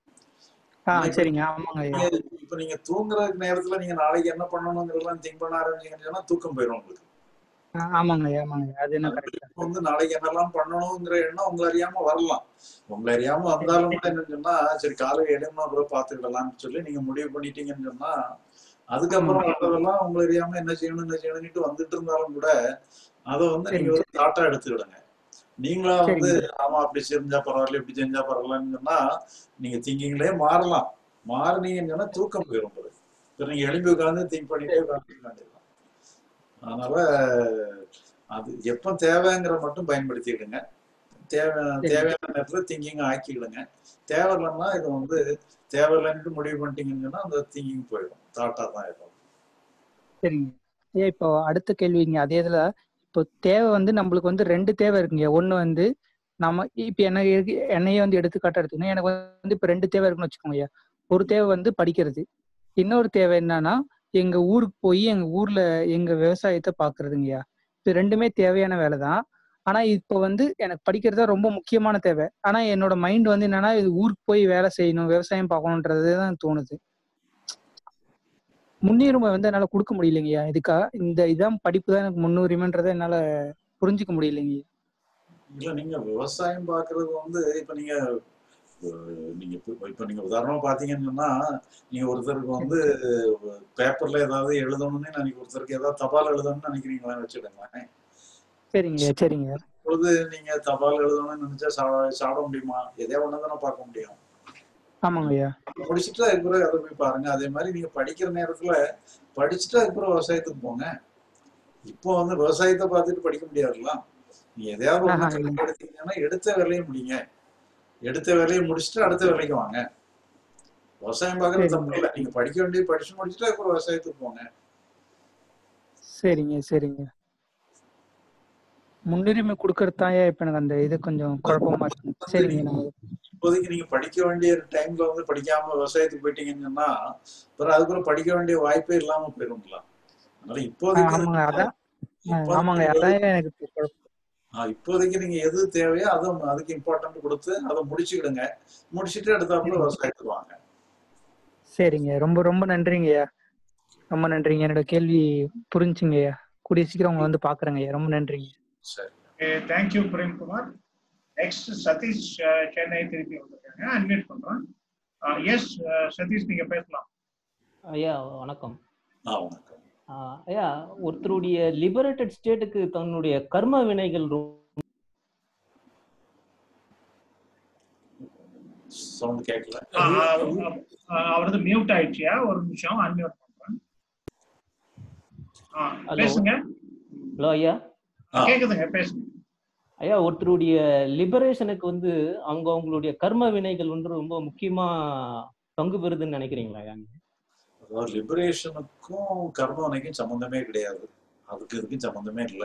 ஆ சரிங்க ஆமாங்க ஐயா நீங்க- இப்ப நீங்க தூங்குற நேரத்துல நீங்க நாளைக்கு என்ன பண்ணணுங்கிறதெல்லாம் திங்க் பண்ண ஆரம்பிச்சீங்கன்னு சொன்னா தூக்கம் போயிடும் உங்களுக்கு ஆ, ஆமாங்க ஐயா ஆமாங்க ஐயா. அது என்ன கரெக்ட் இப்ப வந்து நாளைக்கு என்னெல்லாம் பண்ணணுங்கிற எண்ணம் உங்களை அறியாம வரலாம் உங்களை அறியாம வந்தாலும் கூட என்னன்னு சொன்னா சரி காலையில எழுமா கூட பாத்துக்கிடலாம்னு சொல்லி நீங்க முடிவு பண்ணிட்டீங்கன்னு சொன்னா அதுக்கப்புறம் வர்றதெல்லாம் உங்களை அறியாம என்ன செய்யணும் என்ன செய்யணும்னு வந்துட்டு இருந்தாலும் கூட அதை வந்து நீங்க ஒரு தாட்டா எடுத்துக்கிடுங்க நீங்களா வந்து ஆமா அப்படி செஞ்சா பரவாயில்ல இப்படி செஞ்சா பரவாயில்லன்னு சொன்னா நீங்க திங்கிங்லயே மாறலாம் மாறினீங்கன்னு சொன்னா தூக்கம் போயிடும் உங்களுக்கு இப்ப நீங்க எழும்பி உட்காந்து திங்க் பண்ணிட்டே உட்காந்து அதனால அது எப்ப தேவைங்கிற மட்டும் பயன்படுத்திக்கிடுங்க தேவை தேவையான நேரத்துல திங்கிங் ஆக்கிக்கிடுங்க தேவையில்லைன்னா இது வந்து தேவையில்லைன்ட்டு முடிவு பண்ணிட்டீங்கன்னு சொன்னா அந்த திங்கிங் போயிடும் தாட்டா தான் இருக்கும் சரிங்க ஐயா இப்போ அடுத்த கேள்விங்க அதே இதுல இப்போ தேவை வந்து நம்மளுக்கு வந்து ரெண்டு தேவை இருக்குங்க ஒண்ணு வந்து நம்ம இப்ப என்ன இருக்கு- என்னையே வந்து எடுத்துக்காட்டா எடுத்துக்கணும் எனக்கு வந்து இப்ப ரெண்டு தேவை இருக்குன்னு வச்சுக்கோங்க ஐயா ஒரு தேவை வந்து படிக்கிறது இன்னொரு தேவை என்னன்னா எங்க ஊருக்கு போய் எங்க ஊர்ல எங்க விவசாயத்தை பாக்குறதுங்கய்யா இது ரெண்டுமே தேவையான வேலை தான் ஆனா இப்போ வந்து எனக்கு படிக்கிறது தான் ரொம்ப முக்கியமான தேவை ஆனா என்னோட மைண்ட் வந்து என்னன்னா இது ஊருக்கு போய் வேலை செய்யணும் விவசாயம் பார்க்கணுன்றது தான் தோணுது முன்னுரிமை வந்து என்னால கொடுக்க முடியலைங்கய்யா இதுக்கா இந்த இதான் படிப்பு தான் எனக்கு முன்னுரிமைன்றதை என்னால புரிஞ்சுக்க முடியலைங்கய்யா இல்ல நீங்க விவசாயம் பாக்குறது வந்து இப்ப நீங்க அஹ், நீங்க இப்ப இப்ப நீங்க உதாரணமா பாத்தீங்கன்னு சொன்னா நீங்க ஒருத்தருக்கு வந்து பேப்பர்ல ஏதாவது எழுதணும்னு நினைக்க ஒருத்தருக்கு ஏதாவது தபால் எழுதணும்னு நினைக்கிறீங்களான்னு வச்சுடுங்களேன் சரிங்கய்யா சரிங்க பொழுது நீங்க தபால் எழுதணும்னு நினைச்சா சாட சாட முடியுமா எதே ஒண்ணு தானே பார்க்க முடியும் ஆமாங்கய்யா முடிச்சுட்டு அதுக்கப்புறம் அதை போய் பாருங்க அதே மாதிரி நீங்க படிக்கிற நேரத்துல படிச்சுட்டு அதுக்கப்புறம் விவசாயத்துக்கு போங்க இப்போ வந்து விவசாயத்தை பார்த்துட்டு படிக்க முடியாதுல்ல நீங்க எதையாவது ஆஹா, ஒண்ணு இல்ல. எடுத்தீங்கன்னா எடுத்த வேலையை முடிங்க எடுத்த வேலையை முடிச்சுட்டு அடுத்த வேலைக்கு வாங்க விவசாயம் பார்க்கறது சரி. தப்பு இல்லை நீங்க படிக்க வேண்டிய படிச்சு முடிச்சுட்டு அதுக்கப்புறம் விவசாயத்துக்கு போங்க சரிங்க சரிங்க முன்னுரிமை கொடுக்கறது தான் இப்ப எனக்கு அந்த இது கொஞ்சம் குழப்பமா இருக்கு சரிங்க நான் இப்போதைக்கு நீங்க படிக்க வேண்டிய டைம்ல வந்து படிக்காம விவசாயத்துக்கு போயிட்டீங்கன்னு சொன்னா அப்புறம் அதுக்கப்புறம் படிக்க வேண்டிய வாய்ப்பே இல்லாம போயிரும்ல அதனால ஆ, இப்போதைக்கு ஆமாங்க அதான் ஆ, இப்போதைக்கு ஆமாங்க அதான் எனக்கு இப்ப குழப்பம் ஆ, இப்போதைக்கு நீங்க எது தேவையோ அதை அதுக்கு இம்பார்ட்டன்ட் கொடுத்து அதை முடிச்சுக்கிடுங்க முடிச்சிட்டு அடுத்தாப்புல விவசாயத்துக்கு வாங்க சரிங்க ரொம்ப ரொம்ப நன்றிங்கய்யா ரொம்ப நன்றிங்க என்னோட கேள்வி புரிஞ்சுங்க ஐயா கூடிய சீக்கிரம் உங்களை வந்து பாக்குறேங்க ஐயா ரொம்ப நன்றிங்க சரி தேங்க்யூ பிரேம்குமார் நெக்ஸ்ட் சதீஷ் அஹ், சென்னை திருப்பி வந்திருக்காங்க அன்மியூட் பண்றோம் எஸ் சதீஷ் நீங்க பேசலாம் ஐயா வணக்கம் ஆ வணக்கம் ஆஹ் ஐயா ஒருத்தருடைய லிபரேட்டட் ஸ்டேட்டுக்கு தன்னுடைய கர்ம வினைகள் ரொம்ப சவுண்ட் கேட்கல ஆஹ், ஆஹ், ஆஹ், அவரது மியூட் ஆயிடுச்சியா ஒரு நிமிஷம் அன்மியூட் பண்றேன் ஆ, Hello. பேசுங்க ஹலோ ஐயா ஆ. கேக்குதுங்க பேசுங்க ஐயா ஒருத்தருடைய லிபரேஷனுக்கு வந்து அவங்க அவங்களுடைய கர்ம வினைகள் வந்து ரொம்ப முக்கியமா பங்கு பெறுதுன்னு நினைக்கிறீங்களா ஐயா நீங்க? அதாவது லிபரேஷனுக்கும் கர்மவனைக்கும் சம்மந்தமே கிடையாது அதுக்கு இதுக்கும் சம்மந்தமே இல்லை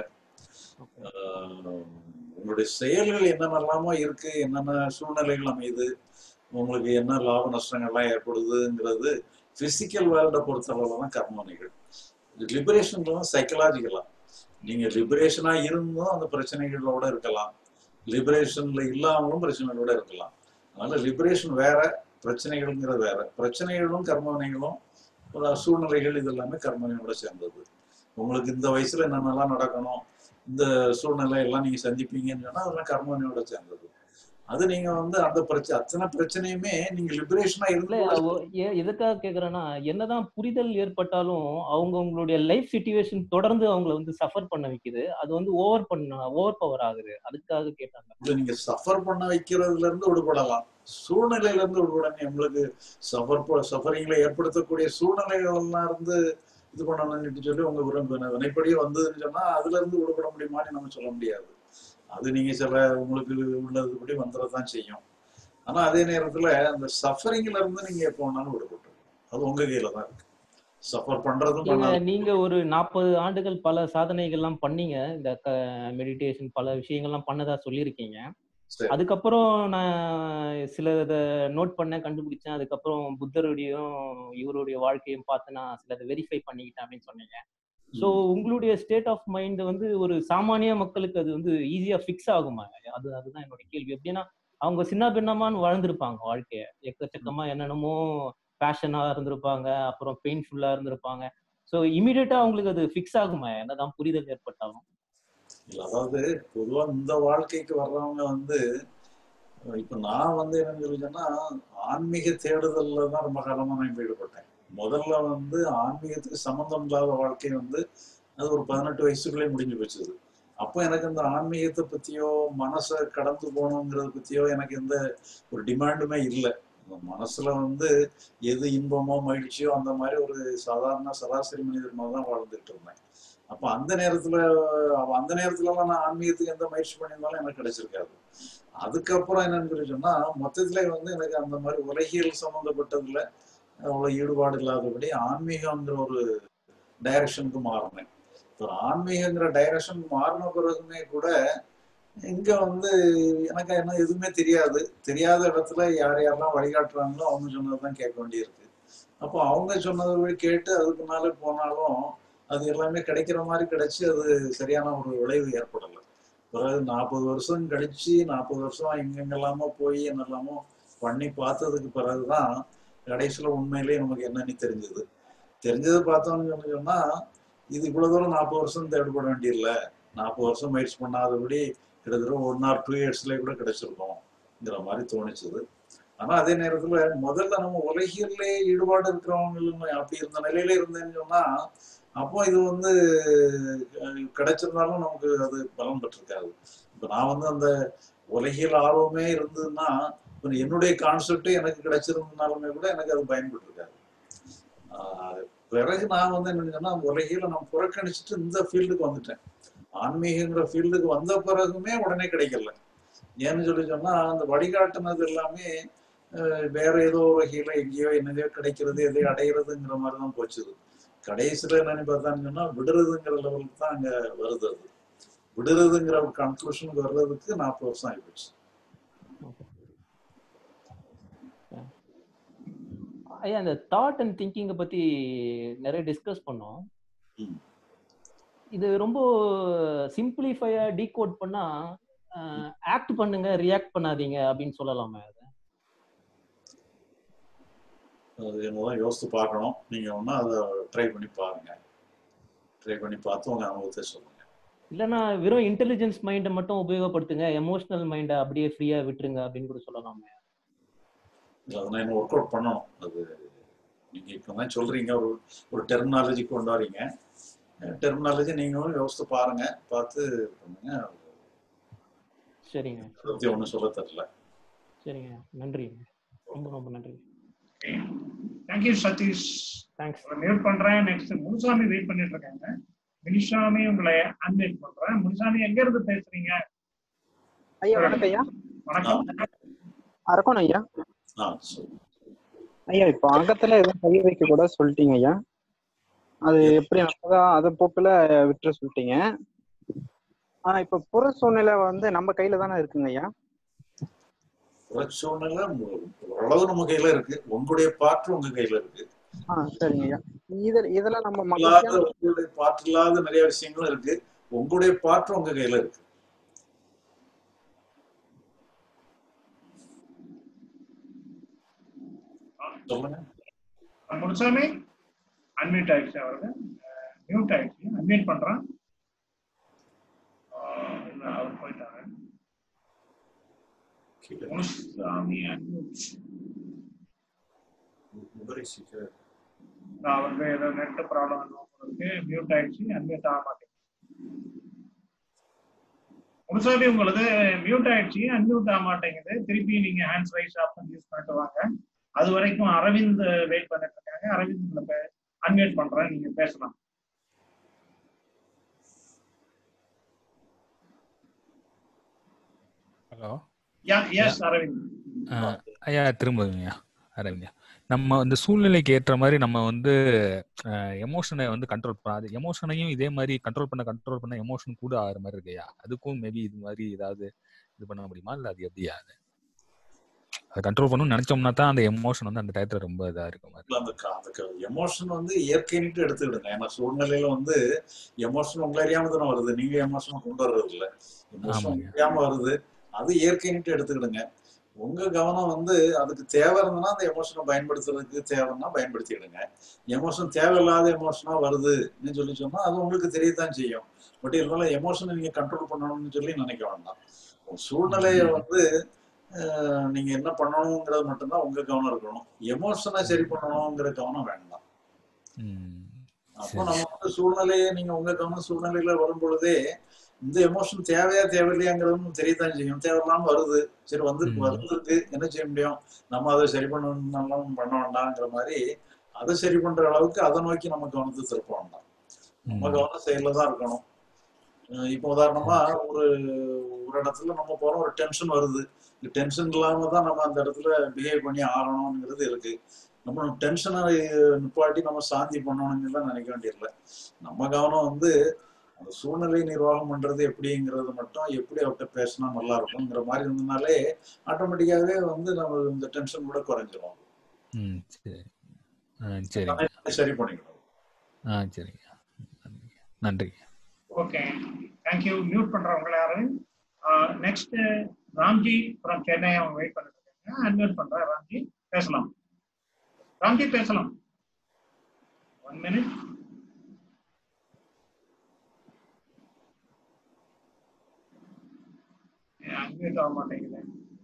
ஆஹ் உங்களுடைய செயல்கள் என்னென்னலாமோ இருக்கு என்னென்ன சூழ்நிலைகள் அமையுது உங்களுக்கு என்ன லாப நஷ்டங்கள்லாம் ஏற்படுதுங்கிறது பிசிக்கல் வேர்ல்டை பொறுத்தளவுல தான் கர்மவனைகள் லிபரேஷன்லாம் சைக்கலாஜிக்கலா நீங்க லிபரேஷனா இருந்தும் அந்த பிரச்சனைகளோட இருக்கலாம் லிபரேஷன்ல இல்லாமலும் பிரச்சனைகளோட இருக்கலாம் அதனால லிபரேஷன் வேற பிரச்சனைகள்ங்கிறது வேற பிரச்சனைகளும் கர்மவினைகளும் ஒரு சூழ்நிலைகள் இது எல்லாமே கர்மவினையோட சேர்ந்தது உங்களுக்கு இந்த வயசுல என்னென்னலாம் நடக்கணும் இந்த சூழ்நிலை எல்லாம் நீங்க சந்திப்பீங்கன்னு சொன்னா அதெல்லாம் கர்மவினையோட சேர்ந்தது அது நீங்க வந்து அந்த பிரச்சனை அத்தனை பிரச்சனையுமே நீங்க லிபரேஷனா இல்ல இருந்து அவ- ஏ- எதுக்காக கேக்குறேன்னா என்னதான் புரிதல் ஏற்பட்டாலும் அவங்க அவங்களுடைய லைஃப் சுச்சுவேஷன் தொடர்ந்து அவங்கள வந்து சஃபர் பண்ண வைக்குது அது வந்து ஓவர் பண்ண ஓவர் பவர் ஆகுது அதுக்காக கேட்டாங்க இது நீங்க சஃபர் பண்ண வைக்கிறதுல இருந்து விடுபடலாம் சூழ்நிலையில இருந்து விடுபடணும் உங்களுக்கு சஃபர் சஃபரிங்ல ஏற்படுத்தக்கூடிய சூழ்நிலைகள் எல்லாம் இருந்து இது பண்ணணும்னு சொல்லி உங்க விரும்ப வினைப்படியே வந்ததுன்னு சொன்னா அதுல இருந்து விடுபட முடியுமான்னு நம்ம சொல்ல முடியாது அது நீங்க சில உங்களுக்கு உள்ளதுபடி வந்துடத்தான் செய்யும் ஆனா அதே நேரத்துல அந்த சஃபரிங்ல இருந்து நீங்க எப்போ வேணாலும் விடுபட்டு அது உங்க கையில தான் இருக்கு சஃபர் பண்றதும் நீங்க பண்ணாலும் நீங்க ஒரு நாற்பது ஆண்டுகள் பல சாதனைகள்லாம் பண்ணீங்க இந்த மெடிடேஷன் பல விஷயங்கள்லாம் பண்ணதா சொல்லியிருக்கீங்க சரி. அதுக்கப்புறம் நான் சில இதை நோட் பண்ண கண்டுபிடிச்சேன் அதுக்கப்புறம் புத்தருடையும் இவருடைய வாழ்க்கையும் பார்த்து நான் சிலதை வெரிஃபை பண்ணிக்கிட்டேன் அப்படின்னு சொன்னீங்க ஸோ உங்களுடைய ஸ்டேட் ஆஃப் மைண்ட் வந்து ஒரு சாமானிய மக்களுக்கு அது வந்து ஈஸியா ஃபிக்ஸ் ஆகுமா அது அதுதான் என்னோட கேள்வி எப்படின்னா அவங்க சின்ன பின்னமான்னு வாழ்ந்திருப்பாங்க வாழ்க்கைய எக்கச்சக்கமா என்னென்னமோ பேஷனா இருந்திருப்பாங்க அப்புறம் பெயின்ஃபுல்லா இருந்திருப்பாங்க ஸோ இமீடியட்டா அவங்களுக்கு அது ஃபிக்ஸ் ஆகுமா என்னதான் புரிதல் ஏற்பட்டாலும் இல்ல அதாவது பொதுவா இந்த வாழ்க்கைக்கு வர்றவங்க வந்து இப்ப நான் வந்து என்ன சொல்லிச்சேன்னா ஆன்மீக தேடுதல்ல தான் ரொம்ப காலமா நான் ஈடுபட்டேன் முதல்ல வந்து ஆன்மீகத்துக்கு சம்மந்தம் இல்லாத வாழ்க்கை வந்து அது ஒரு பதினெட்டு வயசுக்குள்ளே முடிஞ்சு போச்சுது அப்போ எனக்கு இந்த ஆன்மீகத்தை பத்தியோ மனசை கடந்து போகணுங்கிறத பத்தியோ எனக்கு எந்த ஒரு டிமாண்டுமே இல்லை மனசுல வந்து எது இன்பமோ மகிழ்ச்சியோ அந்த மாதிரி ஒரு சாதாரண சராசரி மனிதர் மாதிரி தான் வாழ்ந்துட்டு இருந்தேன் அப்ப அந்த நேரத்துல அப்ப அந்த நேரத்துலலாம் நான் ஆன்மீகத்துக்கு எந்த முயற்சி பண்ணியிருந்தாலும் எனக்கு கிடைச்சிருக்காது அதுக்கப்புறம் என்னன்னு சொல்லி சொன்னா மொத்தத்துல வந்து எனக்கு அந்த மாதிரி உலகியல் சம்மந்தப்பட்டதுல அவ்வளவு ஈடுபாடு இல்லாதபடி ஆன்மீகங்கிற ஒரு டைரக்ஷனுக்கு மாறினேன் இப்போ ஆன்மீகங்கிற டைரக்ஷன் மாறின பிறகுமே கூட இங்க வந்து எனக்கு என்ன எதுவுமே தெரியாது தெரியாத இடத்துல யார் யாரெல்லாம் வழிகாட்டுறாங்களோ அவங்க சொன்னதுதான் கேட்க வேண்டியிருக்கு அப்போ அவங்க சொன்னதை கேட்டு அதுக்கு மேலே போனாலும் அது எல்லாமே கிடைக்கிற மாதிரி கிடைச்சி அது சரியான ஒரு விளைவு ஏற்படலை பிறகு நாற்பது வருஷம் கழிச்சு நாற்பது வருஷம் எங்கெங்கெல்லாமோ போய் என்னெல்லாமோ பண்ணி பார்த்ததுக்கு பிறகுதான் கடைசியில உண்மையிலேயே நமக்கு என்னன்னு தெரிஞ்சது தெரிஞ்சது பார்த்தோம்னு சொல்லி சொன்னா இது இவ்வளவு தூரம் நாற்பது வருஷம் தேவைப்பட வேண்டியதில்ல நாற்பது வருஷம் முயற்சி பண்ணாதபடி கிட்டத்தட்ட ஒன் ஆர் டூ இயர்ஸ்லேயே கூட கிடைச்சிருக்கோம்ங்கிற மாதிரி தோணுச்சுது ஆனா அதே நேரத்துல முதல்ல நம்ம உலகிலே ஈடுபாடு இருக்கிறவங்க அப்படி இருந்த நிலையில இருந்தேன்னு சொன்னா அப்போ இது வந்து கிடைச்சிருந்தாலும் நமக்கு அது பலம் பெற்றிருக்காது இப்ப நான் வந்து அந்த உலகியல் ஆர்வமே இருந்ததுன்னா இப்போ என்னுடைய கான்செப்டே எனக்கு கிடைச்சிருந்தனாலுமே கூட எனக்கு அது பயன்பட்டு இருக்காது பிறகு நான் வந்து என்ன சொன்னா உலகில நான் புறக்கணிச்சுட்டு இந்த ஃபீல்டுக்கு வந்துட்டேன் ஆன்மீகங்கிற ஃபீல்டுக்கு வந்த பிறகுமே உடனே கிடைக்கல ஏன்னு சொல்லி சொன்னா அந்த வழிகாட்டுனது எல்லாமே வேற ஏதோ வகையில எங்கேயோ என்னதையோ கிடைக்கிறது எதையோ அடையிறதுங்கிற மாதிரி தான் போச்சுது கடைசியில என்னன்னு பார்த்தான்னு சொன்னா விடுறதுங்கிற லெவலுக்கு தான் அங்க வருது அது விடுறதுங்கிற ஒரு கன்க்ளூஷனுக்கு வர்றதுக்கு நாற்பது வருஷம் ஆயிப்போச்சு ஐயா இந்த தாட் அண்ட் திங்கிங்கை பத்தி நிறைய டிஸ்கஸ் பண்ணோம் இது ரொம்ப சிம்பிளிஃபையா டீகோட் பண்ணா ஆக்ட் பண்ணுங்க ரியாக்ட் பண்ணாதீங்க அப்படின்னு சொல்லலாமா அது அது என்னதான் யோசித்து பார்க்கணும் நீங்க ஒன்றா அதை ட்ரை பண்ணி பாருங்க ட்ரை பண்ணி பார்த்து உங்க அனுபவத்தை சொல்லுங்க இல்லைன்னா வெறும் இன்டெலிஜென்ஸ் மைண்டை மட்டும் உபயோகப்படுத்துங்க எமோஷனல் மைண்டை அப்படியே ஃப்ரீயா விட்டுருங்க அப்படின்னு கூட சொல்லலாமே இல்லை அதை நான் இன்னும் ஒர்க் அவுட் பண்ணணும் அது நீங்க இப்போ தான் சொல்றீங்க ஒரு ஒரு டெர்மினாலஜி கொண்டு வரீங்க டெர்மினாலஜி நீங்களும் யோசித்து பாருங்க பார்த்து பண்ணுங்க சரிங்க அதை பற்றி ஒன்றும் சொல்ல தெரியல சரிங்க நன்றி ரொம்ப ரொம்ப நன்றி தேங்க்யூ சதீஷ் தேங்க்ஸ் மியூட் பண்றேன் நெக்ஸ்ட் முனுசாமி வெயிட் பண்ணிட்டு இருக்காங்க முனிசாமி உங்களை அன்மியூட் பண்றேன் முனிசாமி எங்க இருந்து பேசுறீங்க ஐயா வணக்கம் ஐயா வணக்கம் அரக்கோணம் ஐயா ஆ சரி ஐயா இப்போ அகத்துல எதுவும் கை வைக்க கூட சொல்லிட்டீங்க ஐயா அது எப்படி அப்பதான் அதை போக்குல விட்டுற சொல்லிட்டீங்க ஆனா இப்ப புற சூழ்நிலை வந்து நம்ம கையில தானே இருக்குங்க ஐயா புற சூழ்நிலை ஓரளவு நம்ம கையில இருக்கு உங்களுடைய பாற்று உங்க கையில இருக்கு ஆ சரிங்க ஐயா இதுல இதெல்லாம் நம்ம இல்லாத மகிழ்ச்சியான உங்களுடைய பாற்று இல்லாத நிறைய விஷயங்களும் இருக்கு உங்களுடைய பாற்று உங்க கையில இருக்கு சொல்லுங்க முனுசாமி அன்மியூட் ஆயிடுச்சு அவருக்கு மியூட் ஆயிடுச்சு அன்மியூட் பண்றேன் ஆஹ் இல்ல, அவர் போயிட்டாரு கீழே முனுசாமி அன்மியூட் உபரிசிக்க அவருக்கு ஏதோ நெட் ப்ராப்ளம் இருக்கு மியூட் ஆயிடுச்சு அன்மியூட் ஆக மாட்டேங்குது முனுசாமி உங்களுக்கு மியூட் ஆயிடுச்சு அன்மியூட் ஆக மாட்டேங்குது திருப்பி நீங்க ஹேண்ட்ஸ் ரைஸ் ஆப்ஷன் யூஸ் பண்ணிட்டு வாங்க அது வரைக்கும் அரவிந்த் வெயிட் பண்ணிட்டு இருக்காங்க அரவிந்த் உங்களை அன்மியூட் பண்றேன் நீங்க பேசலாம் ஹலோ எஸ் அரவிந்த் ஐயா திரும்புங்கய்யா அரவிந்யா நம்ம இந்த சூழ்நிலைக்கு ஏற்ற மாதிரி நம்ம வந்து எமோஷனை வந்து கண்ட்ரோல் பண்ணாது எமோஷனையும் இதே மாதிரி கண்ட்ரோல் பண்ண கண்ட்ரோல் பண்ண எமோஷன் கூட ஆகிற மாதிரி இருக்குயா அதுக்கும் மேபி இது மாதிரி ஏதாவது இது பண்ண முடியுமா இல்லை அது எப்படியா அது அதை கண்ட்ரோல் பண்ணணும்னு நினைச்சோம்னா தான் அந்த எமோஷன் வந்து அந்த டயத்துல ரொம்ப இதா இருக்க மாதிரி இல்ல, அந்த க- அந்த எமோஷன் வந்து இயற்கைன்ட்டு எடுத்துக்கிடுங்க ஏன்னா சூழ்நிலையில வந்து எமோஷன் உங்களை அறியாம தானே வருது நீங்க எமோஷன் கொண்டு வர்றது இல்ல எமோஷன் ஆமாங்க. அறியாம வருது அது இயற்கைன்ட்டு எடுத்துக்கிடுங்க உங்க கவனம் வந்து அதுக்கு தேவை இருந்ததுன்னா அந்த எமோஷனை பயன்படுத்துறதுக்கு தேவைன்னா பயன்படுத்திடுங்க எமோஷன் தேவையில்லாத எமோஷனா வருதுன்னு சொல்லி சொன்னா அது உங்களுக்கு தெரியத்தான் செய்யும் பட் இருந்தாலும் எமோஷனை நீங்க கண்ட்ரோல் பண்ணணும்னு சொல்லி நினைக்க வேண்டாம் உங்க சூழ்நிலையை வந்து அஹ், நீங்க என்ன பண்ணணுங்கிறது மட்டும்தான் உங்க கவனம் இருக்கணும் எமோஷனை சரி பண்ணணுங்கிற கவனம் வேண்டாம் ம் அப்போ சரி நம்ம வந்து சூழ்நிலையை நீங்க உங்க கவனம் சூழ்நிலையில வரும் பொழுதே இந்த எமோஷன் தேவையா தேவையில்லையாங்கிறதும் தெரியத்தான் செய்யும் தேவையில்லாம வருது சரி வந்து ம். வந்திருக்கு என்ன செய்ய முடியும் நம்ம அதை சரி பண்ணணும் பண்ண வேண்டாங்கிற மாதிரி அதை சரி பண்ற அளவுக்கு அதை நோக்கி நம்ம கவனத்தை திருப்ப வேண்டாம் நம்ம ம் கவனம் செயல்ல தான் இருக்கணும் அஹ் இப்போ உதாரணமா ஒரு ஒரு இடத்துல நம்ம போறோம் ஒரு டென்ஷன் வருது டென்ஷன் இல்லாம தான் நம்ம அந்த இடத்துல பிஹேவ் பண்ணி ஆகணுங்கிறது இருக்கு நம்ம டென்ஷனை நிப்பாட்டி நம்ம சாந்தி பண்ணணும்னு நினைக்க வேண்டியதில்லை நம்ம கவனம் வந்து அந்த சூழ்நிலை நிர்வாகம் பண்றது எப்படிங்கிறது மட்டும் எப்படி அவர்கிட்ட பேசினா நல்லா இருக்கும்ங்கிற மாதிரி இருந்ததுனாலே ஆட்டோமேட்டிக்காவே வந்து நம்ம இந்த டென்ஷன் கூட குறைஞ்சிரும் ம் சரி ஆ சரிங்க அதை சரி பண்ணிக்கணும் ஆ சரிங்க நன்றிங்க ஓகே தேங்க்யூ மியூட் பண்றவங்க யாரும் நெக்ஸ்ட் ராம்ஜி ஃப்ரம் சென்னை அவங்க வெயிட் பண்ணிட்டு இருக்காங்க அன்மியூட் பண்றேன் ராம்ஜி பேசலாம் ராம்ஜி பேசலாம் ஒன் மினிட் அன்மியூட் ஆக மாட்டேங்குது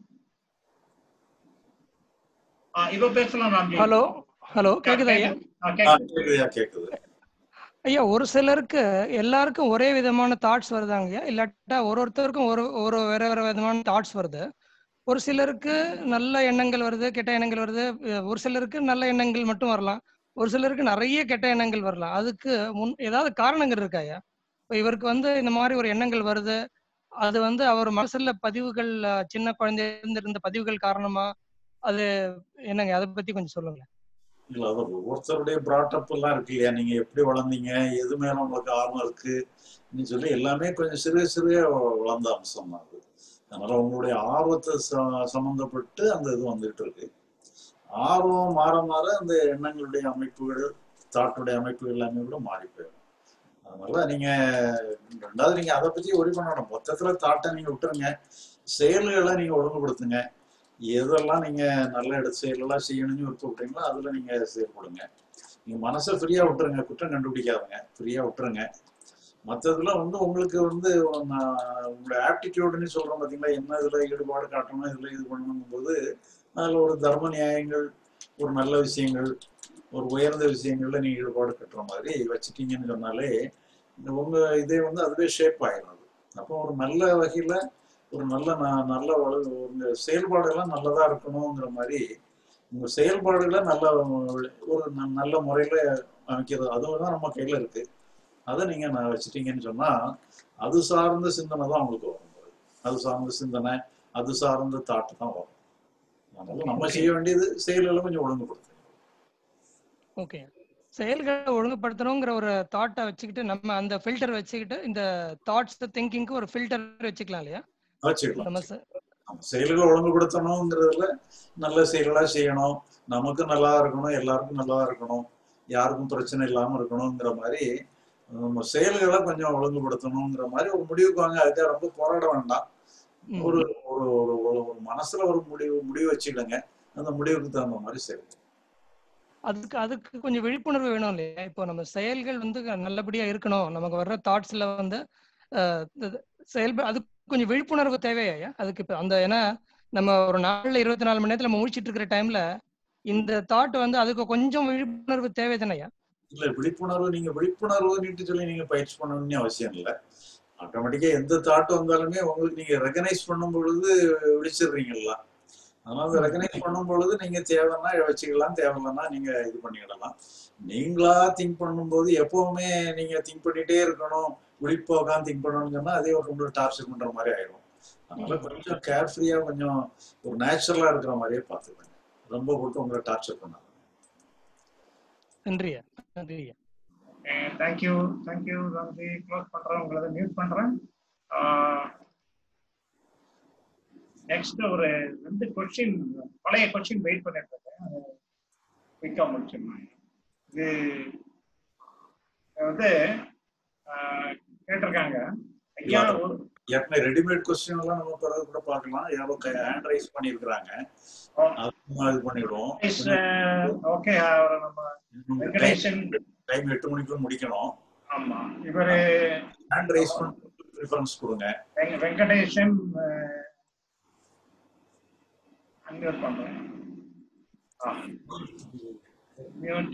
ஆ, இப்ப பேசலாம் ராம்ஜி ஹலோ ஹலோ கேக்குதா ஐயா ஆ, ஆ, கேக்குது கேக்குதுயா கேக்குது ஐயா ஒரு சிலருக்கு எல்லாருக்கும் ஒரே விதமான தாட்ஸ் வருதாங்க ஐயா இல்லாட்டா ஒரு ஒருத்தருக்கும் ஒரு ஒரு வேற வேற விதமான தாட்ஸ் வருது ஒரு சிலருக்கு நல்ல எண்ணங்கள் வருது கெட்ட எண்ணங்கள் வருது அஹ் ஒரு சிலருக்கு நல்ல எண்ணங்கள் மட்டும் வரலாம் ஒரு சிலருக்கு நிறைய கெட்ட எண்ணங்கள் வரலாம் அதுக்கு முன் ஏதாவது காரணங்கள் இருக்கா ஐயா இப்போ இவருக்கு வந்து இந்த மாதிரி ஒரு எண்ணங்கள் வருது அது வந்து அவர் மனசுல பதிவுகள் அஹ், சின்ன குழந்தையிலிருந்து இருந்த பதிவுகள் காரணமா அது என்னங்க அதை பத்தி கொஞ்சம் சொல்லுங்க இல்ல அது ஒவ்வொருத்தருடைய பிராட்டப் எல்லாம் இருக்கு இல்லையா நீங்க எப்படி வளர்ந்தீங்க எது மேல உங்களுக்கு ஆர்வம் இருக்கு நீ சொல்லி எல்லாமே கொஞ்சம் சிறு சிறிய வளர்ந்த அம்சம் தான் அது அதனால உங்களுடைய ஆர்வத்தை ச- சம்பந்தப்பட்டு அந்த இது வந்துட்டு இருக்கு ஆர்வம் மாற மாற அந்த எண்ணங்களுடைய அமைப்புகள் தாட்டுடைய அமைப்புகள் எல்லாமே கூட மாறி போயிடும் அதனால நீங்க ரெண்டாவது நீங்க அதை பத்தி ஒரி பண்ணணும் மொத்தத்துல தாட்டை நீங்க விட்டுருங்க செயல்களை நீங்க ஒழுங்குபடுத்துங்க எதெல்லாம் நீங்க நல்ல எடுத்து செயலெல்லாம் செய்யணும்னு விருப்பப்படுறீங்களோ அதுல நீங்க செயல்படுங்க நீங்க மனசை ஃப்ரீயா விட்டுருங்க குற்றம் கண்டுபிடிக்காதுங்க ஃப்ரீயா விட்டுருங்க மற்றதுல வந்து உங்களுக்கு வந்து நான் உங்களோட ஆப்டிடியூடுன்னு சொல்றோம் பாத்தீங்களா என்ன இதுல ஈடுபாடு காட்டணும் இதுல இது பண்ணணும் போது அதுல ஒரு தர்ம நியாயங்கள் ஒரு நல்ல விஷயங்கள் ஒரு உயர்ந்த விஷயங்கள்ல நீங்க ஈடுபாடு கட்டுற மாதிரி வச்சுட்டீங்கன்னு சொன்னாலே இந்த உங்க இதே வந்து அதுவே ஷேப் ஆயிடும் அது அப்போ ஒரு நல்ல வகையில ஒரு நல்ல ந- நல்ல வலு உங்க செயல்பாடெல்லாம் நல்லதா இருக்கணுங்கிற மாதிரி உங்க செயல்பாடுகளை நல்ல ஒரு ந- நல்ல முறையில அமைக்கிறது அதுவும் தான் நம்ம கையில இருக்கு அதை நீங்க நான் வச்சுட்டீங்கன்னு சொன்னா அது சார்ந்த சிந்தனை தான் உங்களுக்கு வரும் அது சார்ந்த சிந்தனை அது சார்ந்த தாட்டு தான் வரும் அதனால நம்ம ஓகே செய்ய வேண்டியது செயல்களை கொஞ்சம் ஒழுங்குபடுத்தணும் ஓகே செயல்களை ஒழுங்குபடுத்தணுங்கிற ஒரு தாட்டை வச்சுக்கிட்டு நம்ம அந்த ஃபில்டர் வச்சுக்கிட்டு இந்த தாட்ஸ் திங்கிங்க்கு ஒரு ஃபில்டர் வச்சுக்கலாம் இல்லையா வச்சுக்கலாம் நம்ம ச- நம்ம செயல்களை ஒழுங்குபடுத்தணுங்கிறதுல நல்ல செயல்களா செய்யணும் நமக்கும் நல்லா இருக்கணும் எல்லாருக்கும் நல்லா இருக்கணும் யாருக்கும் பிரச்சனை இல்லாம இருக்கணுங்கிற மாதிரி நம்ம செயல்களை கொஞ்சம் ஒழுங்குபடுத்தணுங்கிற மாதிரி ஒரு முடிவுக்கு வாங்க அதுக்காக ரொம்ப போராட வேண்டாம் ம். ஒரு ஒரு ஒரு ஒரு- ஒரு மனசுல ஒரு முடிவு முடிவு வச்சுக்கிடுங்க அந்த முடிவுக்கு தகுந்த மாதிரி செயல் அதுக்கு அதுக்கு கொஞ்சம் விழிப்புணர்வு வேணும் இல்லையா இப்போ நம்ம செயல்கள் வந்து நல்லபடியா இருக்கணும் நமக்கு வர்ற தாட்ஸ்ல வந்து அஹ், இது செயல்ப அதுக்கு கொஞ்சம் விழிப்புணர்வு தேவையா அதுக்கு இப்போ அந்த ஏன்னா நம்ம ஒரு நாள்ல இருபத்தி நாலு மணி நேரத்துல நம்ம முழிச்சிட்டு இருக்கிற டைம்ல இந்த தாட் வந்து அதுக்கு கொஞ்சம் விழிப்புணர்வு தேவை தானேயா இல்ல விழிப்புணர்வு நீங்க விழிப்புணர்வு நீட்டு சொல்லி நீங்க பயிற்சி பண்ணணும்னு அவசியம் இல்லை ஆட்டோமேட்டிக்கா எந்த தாட் வந்தாலுமே உங்களுக்கு நீங்க ரெகனைஸ் பண்ணும் பொழுது விழிச்சிடுறீங்களா அதனால அந்த ரெகனைஸ் பண்ணும் பொழுது நீங்க தேவைன்னா வச்சுக்கலாம் தேவையில்லைன்னா நீங்க இது பண்ணிக்கிடலாம் நீங்களா திங்க் பண்ணும்போது எப்பவுமே நீங்க திங்க் பண்ணிட்டே இருக்கணும் விழிப்போக்காம திங்க் பண்ணணும்னு சொன்னா அதே ஒரு உங்களுக்கு டார்ச்சர் பண்ற மாதிரி ஆயிடும் அதனால கொஞ்சம் கேர்ஃப்ரீயா கொஞ்சம் ஒரு நேச்சுரலா இருக்கிற மாதிரியே பார்த்துக்கோங்க ரொம்ப போட்டு உங்களை டார்ச்சர் பண்ணாங்க நன்றியா நன்றியா தேங்க்யூ தேங்க்யூ தம்பி க்ளோஸ் பண்றேன் உங்களை மியூட் பண்றேன் நெக்ஸ்ட் ஒரு ரெண்டு கொஸ்டின் பழைய கொஸ்டின் வெயிட் பண்ணிட்டு இருக்கேன் குயிக்கா முடிச்சிடலாம் இது வந்து ஆஹ், கேட்டிருக்காங்க ஐயா ஒரு ஏற்கனவே ரெடிமேட் கொஸ்டின் எல்லாம் நம்ம பிறகு கூட பார்க்கலாம் யாரோ ஹேண்ட் ரைஸ் பண்ணியிருக்கிறாங்க அதுவும் இது பண்ணிடுவோம் ஓகே அவரை நம்ம வெங்கடேசன் டைம் எட்டு மணிக்குள்ள முடிக்கணும் ஆமா இவரு ஹேண்ட் ரைஸ் பண்ண ப்ரிஃபரன்ஸ் கொடுங்க வெங்க- வெங்கடேசன் அன்மியூட் பண்றேன் மியூட்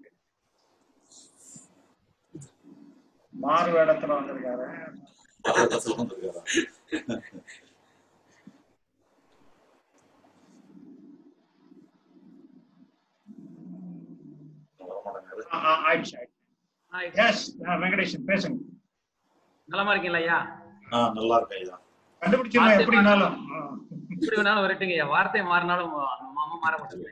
மாறு வேடத்துல வந்திருக்காரு ஆ, ஆ, ஆயிடுச்சு ஆயிடுச்சு எஸ் வெங்கடேசன் பேசுங்க நலமா இருக்கீங்களா ஐயா ஆ நல்லா இருக்கேன் ஐயா கண்டுபிடிச்சிடலாம் வார்த்தை எப்படினாலும் ஆ. எப்படி வேணாலும் வரட்டுங்க ஐயா வார்த்தை மாறினாலும் அந்த மாமா மாற மாட்டாங்க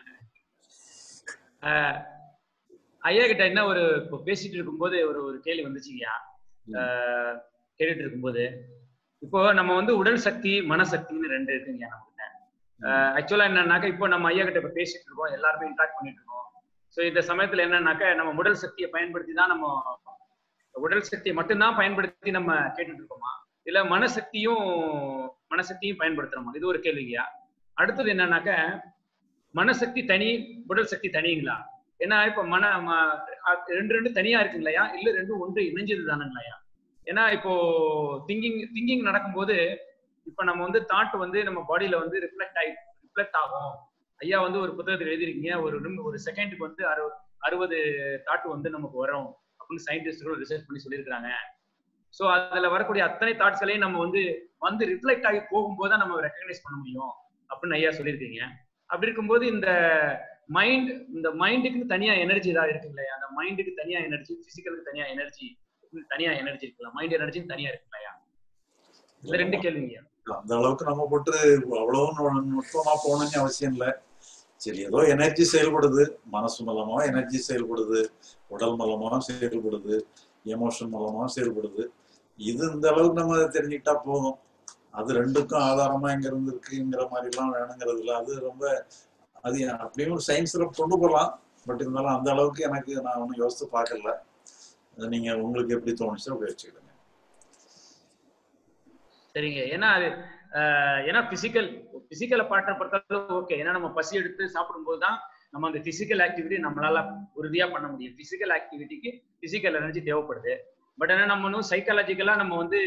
ஆஹ் ஐயா கிட்ட என்ன ஒரு இப்போ பேசிட்டு இருக்கும்போது ஒரு ஒரு கேள்வி வந்துச்சுங்கய்யா ஆஹ் கேட்டுட்டு இருக்கும்போது இப்போ நம்ம வந்து உடல் சக்தி மனசக்தின்னு ரெண்டு இருக்குங்க நம்ம கிட்ட ஆக்சுவலா என்னன்னாக்கா இப்போ நம்ம ஐயா கிட்ட இப்ப பேசிட்டு இருக்கோம் எல்லாருமே இன்ட்ராக்ட் பண்ணிட்டு இருக்கோம் ஸோ இந்த சமயத்துல என்னன்னாக்கா நம்ம உடல் சக்தியை பயன்படுத்தி தான் நம்ம உடல் சக்தியை மட்டும்தான் பயன்படுத்தி நம்ம கேட்டுட்டு இருக்கோமா இல்ல மனசக்தியும் மனசக்தியும் பயன்படுத்துறோமா இது ஒரு கேள்விங்கய்யா அடுத்தது என்னன்னாக்க மனசக்தி தனி உடல் சக்தி தனிங்களா ஏன்னா இப்ப மன ம- அ- ரெண்டு ரெண்டு தனியா இருக்குங்களையா இல்ல ரெண்டும் ஒன்று இணைஞ்சது தானுங்களையா ஏன்னா இப்போ திங்கிங் திங்கிங் நடக்கும்போது இப்ப நம்ம வந்து தாட் வந்து நம்ம பாடியில வந்து ரிஃப்ளெக்ட் ஆகி ரிஃப்ளெக்ட் ஆகும் ஐயா வந்து ஒரு புத்தகத்தில் எழுதிருக்கீங்க ஒரு நிமி- ஒரு செகண்டுக்கு வந்து அறு அறுபது தாட் வந்து நமக்கு வரும் அப்படின்னு சயின்டிஸ்ட்களும் ரிசர்ச் பண்ணி சொல்லியிருக்கிறாங்க ஸோ அதுல வரக்கூடிய அத்தனை தாட்ஸ்களையும் நம்ம வந்து வந்து ரிஃப்ளெக்ட் ஆகி போகும்போது தான் நம்ம ரெக்கக்னைஸ் பண்ண முடியும் அப்படின்னு ஐயா சொல்லியிருக்கீங்க அப்படி இருக்கும்போது இந்த மைண்ட் இந்த மைண்டுக்கு தனியா எனர்ஜி ஏதாவது இருக்கு இல்லையா அந்த மைண்டுக்கு தனியா எனர்ஜி பிசிக்கலுக்கு தனியா எனர்ஜி தனியா எனர்ஜி இருக்குல்ல மைண்ட் எனர்ஜி தனியா இருக்கு இல்லையா இந்த ரெண்டு கேள்விங்க அந்த அளவுக்கு நம்ம போட்டு அவ்வளவு நு- நுட்பமா போகணும்னு அவசியம் இல்லை சரி ஏதோ எனர்ஜி செயல்படுது மனசு மூலமா எனர்ஜி செயல்படுது உடல் மூலமா செயல்படுது எமோஷன் மூலமா செயல்படுது இது இந்த அளவுக்கு நம்ம அதை தெரிஞ்சுக்கிட்டா போதும் அது ரெண்டுக்கும் ஆதாரமா எங்க இருந்து இருக்குங்கிற மாதிரி எல்லாம் வேணுங்கிறது இல்ல அது ரொம்ப அது அப்படியும் ஒரு சயின்ஸ்ல கொண்டு போகலாம் பட் இருந்தாலும் அந்த அளவுக்கு எனக்கு நான் ஒன்றும் யோசித்து பார்க்கல அது நீங்க உங்களுக்கு எப்படி தோணுச்சோ அப்படி வச்சுக்கிடுங்க சரிங்க ஏன்னா அது ஆஹ் ஏன்னா பிசிக்கல் பிசிக்கலை பாட்டை பொறுத்தளவு ஓகே ஏன்னா நம்ம பசி எடுத்து சாப்பிடும்போது தான் நம்ம அந்த பிசிக்கல் ஆக்டிவிட்டி நம்மளால உறுதியா பண்ண முடியும் பிசிக்கல் ஆக்டிவிட்டிக்கு பிசிக்கல் எனர்ஜி தேவைப்படுது பட் என்ன நம்ம இன்னும் சைக்காலஜிக்கலா நம்ம வந்து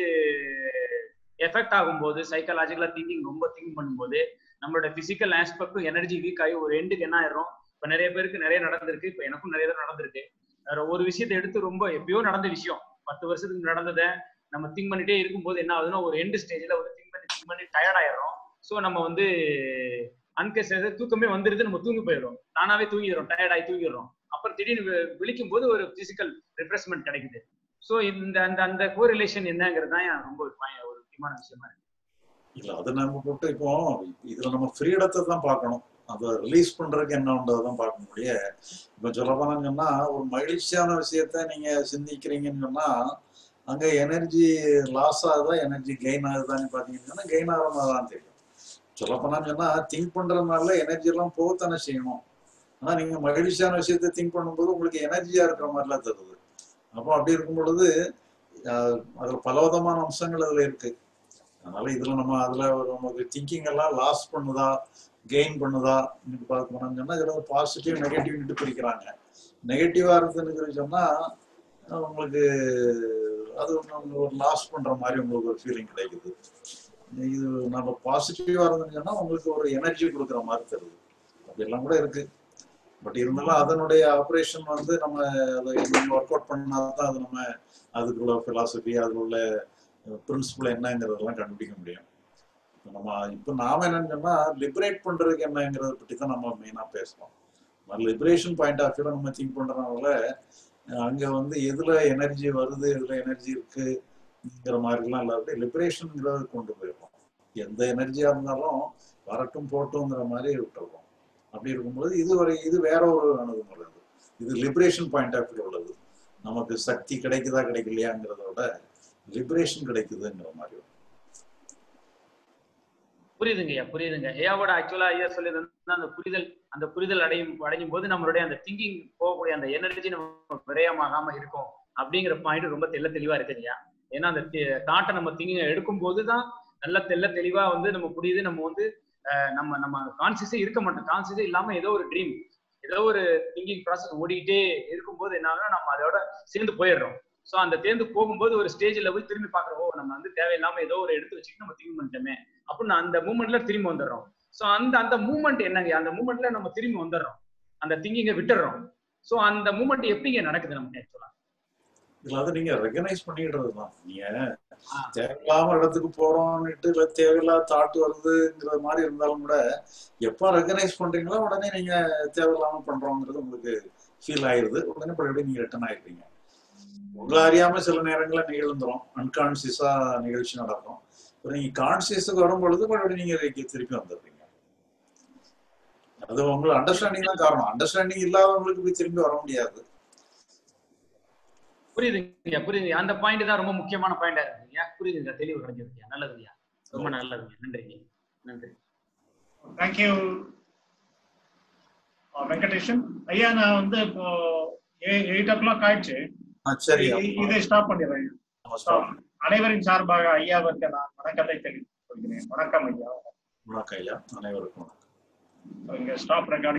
எஃபெக்ட் ஆகும்போது சைக்காலஜிக்கலா திங்கிங் ரொம்ப திங்க் பண்ணும்போது நம்மளோட பிசிக்கல் ஆஸ்பெக்டும் எனர்ஜி வீக் ஆகி ஒரு எண்டுக்கு என்ன ஆயிரும் இப்ப நிறைய பேருக்கு நிறைய நடந்திருக்கு இப்ப எனக்கும் நிறைய தடவை நடந்திருக்கு வேற ஒரு விஷயத்தை எடுத்து ரொம்ப எப்பயோ நடந்த விஷயம் பத்து வருஷத்துக்கு நடந்ததை நம்ம திங்க் பண்ணிட்டே இருக்கும்போது என்ன ஆகுதுன்னா ஒரு எண்டு ஸ்டேஜ்ல ஒரு திங்க் பண்ணி திங்க் பண்ணி டயர்ட் ஆயிடுறோம் ஸோ நம்ம வந்து அன்கன்சியஸ் தூக்கமே வந்துருது நம்ம தூங்கி போயிடுறோம் தானாவே தூங்கிடுறோம் டயர்ட் ஆகி தூங்கிடுறோம் அப்புறம் திடீர்னு வி- விழிக்கும் போது ஒரு பிசிக்கல் ரிஃப்ரெஷ்மெண்ட் கிடைக்குது ஸோ இந்த அந்த அந்த கோரிலேஷன் என்னங்கிறது தான் ரொம்ப ஒரு பய- ஒரு முக்கியமான விஷயமா இருக்கு இல்ல அது நம்ம போட்டு இப்போ இதுல நம்ம ஃப்ரீடத்தை தான் பார்க்கணும் அதை ரிலீஸ் பண்றதுக்கு என்ன உண்டதான் பார்க்க முடிய இப்ப சொல்ல போனான்னு சொன்னா ஒரு மகிழ்ச்சியான விஷயத்த நீங்க சிந்திக்கிறீங்கன்னு சொன்னா அங்க எனர்ஜி லாஸ் ஆகுதா எனர்ஜி கெயின் ஆகுதான்னு பாத்தீங்கன்னு சொன்னா கெயின் ஆகிற மாதிரி தான் தெரியும் சொல்ல போனான்னு சொன்னா திங்க் பண்றதுனால எனர்ஜி எல்லாம் போகத்தானே செய்யணும் ஆனா நீங்க மகிழ்ச்சியான விஷயத்த திங்க் பண்ணும்போது உங்களுக்கு எனர்ஜியா இருக்கிற மாதிரிலாம் தருது அப்போ அப்படி இருக்கும் பொழுது ஆஹ் அதுல பலவிதமான அம்சங்கள் அதுல இருக்கு அதனால இதுல நம்ம அதுல ஒரு நமக்கு திங்கிங் எல்லாம் லாஸ் பண்ணுதா கெயின் பண்ணுதா பார்க்க போனோம்னு சொன்னா இதுல பாசிட்டிவ் நெகட்டிவ்னு பிரிக்கிறாங்க நெகட்டிவா இருந்துன்னு சொல்லி சொன்னா அஹ் உங்களுக்கு அது நம்ம ஒரு லாஸ் பண்ற மாதிரி உங்களுக்கு ஒரு ஃபீலிங் கிடைக்குது இது நம்ம பாசிட்டிவா இருந்துன்னு சொன்னா உங்களுக்கு ஒரு எனர்ஜி கொடுக்குற மாதிரி தருது அப்படியெல்லாம் கூட இருக்கு பட் இருந்தாலும் அதனுடைய ஆப்ரேஷன் வந்து நம்ம அதை ஒர்க் அவுட் பண்ணா தான் அது நம்ம அதுக்குள்ள பிலாசபி அதுல உள்ள பிரின்சிபல் என்னங்கிறதெல்லாம் கண்டுபிடிக்க முடியும் இப்ப நம்ம இப்போ நாம என்னன்னு சொன்னா லிபரேட் பண்றதுக்கு என்னங்கிறத பற்றி தான் நம்ம மெயினா பேசலாம் லிபரேஷன் பாயிண்ட் ஆஃப் வியூல நம்ம திங்க் பண்றதுனால அஹ் அங்க வந்து எதுல எனர்ஜி வருது எதுல எனர்ஜி இருக்குங்கிற மாதிரிலாம் இல்லாத லிபரேஷன்ங்கிறத கொண்டு போயிடுறோம் எந்த எனர்ஜியா இருந்தாலும் வரட்டும் போட்டுங்கிற மாதிரி விட்டுறோம் அப்படி இருக்கும்போது இது ஒரு இது வேற ஒரு அணுகுமுறை அது இது லிபரேஷன் பாயிண்ட் ஆஃப் வியூ உள்ளது நமக்கு சக்தி கிடைக்குதா கிடைக்கலையாங்கிறத விட லிபரேஷன் கிடைக்குதுங்கிற மாதிரி வரும். புரியுதுங்க ஐயா புரியுதுங்க ஐயாவோட ஆக்சுவலா ஐயா சொல்லியது வந்து அந்த புரிதல் அந்த புரிதல் அடையும் அடையும் போது நம்மளுடைய அந்த திங்கிங் போகக்கூடிய அந்த எனர்ஜி நம்ம விரயமாகாம இருக்கும் அப்படிங்கிற பாயிண்ட் ரொம்ப தெள்ள தெளிவா இருக்குது ஐயா ஏன்னா அந்த தாட்டை நம்ம திங்கிங் எடுக்கும் போது தான் நல்ல தெள்ள தெளிவா வந்து நம்ம புரியுது நம்ம வந்து அஹ், நம்ம நம்ம கான்சியஸே இருக்க மாட்டோம் கான்சியஸே இல்லாம ஏதோ ஒரு ட்ரீம் ஏதோ ஒரு திங்கிங் ப்ராசஸ் ஓடிக்கிட்டே இருக்கும்போது என்ன ஆகுதுன்னா நம்ம அதோட சேர்ந்து போயிடுறோம் ஸோ அந்த தேர்ந்து போகும்போது ஒரு ஸ்டேஜ் லெவல் திரும்பி பார்க்குறோம் ஓ நம்ம வந்து தேவையில்லாம ஏதோ ஒரு எடுத்து வச்சுட்டு நம்ம திங்க் பண்ணிட்டோமே அப்படின்னு அந்த மூமெண்ட்ல திரும்பி வந்துடுறோம் ஸோ அந்த அந்த மூமெண்ட் என்னங்க அந்த மூமெண்ட்ல நம்ம திரும்பி வந்துடுறோம் அந்த திங்கிங்கை விட்டுடுறோம் ஸோ அந்த மூமெண்ட் எப்படிங்க நடக்குது நமக்கு ஆக்சுவலா இதுல வந்து நீங்க ரெகனைஸ் பண்ணிடுறது தான் நீங்க தேவையில்லாம இடத்துக்கு போறோம்னுட்டு இல்ல தேவையில்லாத தாட் வருதுங்கிற மாதிரி இருந்தாலும் கூட எப்ப ரெகனைஸ் பண்றீங்களோ உடனே நீங்க தேவையில்லாம பண்றோங்கிறது உங்களுக்கு ஃபீல் ஆயிருது உடனே மறுபடியும் நீங்க ரிட்டர்ன் ஆயிடுறீங்க உங்களை அறியாம சில நேரங்கள்ல நிகழ்ந்துரும் அன்கான்சியஸா நிகழ்ச்சி நடக்கும் இப்போ நீங்க கான்சியஸுக்கு வரும் பொழுது மறுபடியும் நீங்க இதுக்கு திருப்பி வந்துடுறீங்க அது உங்களை அண்டர்ஸ்டாண்டிங் தான் காரணம் அண்டர்ஸ்டாண்டிங் இல்லாதவங்களுக்கு போய் திரும்பி வர முடியாது புரியுதுங்க புரியுது அந்த பாயிண்ட் தான் ரொம்ப முக்கியமான பாயிண்டா இருக்குங்க புரியுதுங்க தெளிவு கிடைச்சிருக்கீங்க நல்லதுங்க ரொம்ப நல்லதுங்க நன்றிங்க நன்றி தேங்க்யூ வெங்கடேஷன் ஐயா நான் வந்து இப்போ எயிட் ஓ கிளாக் ஆயிடுச்சு ஆ, சரி இ- இதை ஸ்டாப் பண்ணிடுறேன் stop அனைவரின் சார்பாக ஐயாவிற்கு நான் வணக்கத்தை தெரிவித்துக் கொள்கிறேன் வணக்கம் ஐயா வணக்கம் ஐயா அனைவருக்கும் வணக்கம் இங்க ஸ்டாப் ரெக்கார்டிங்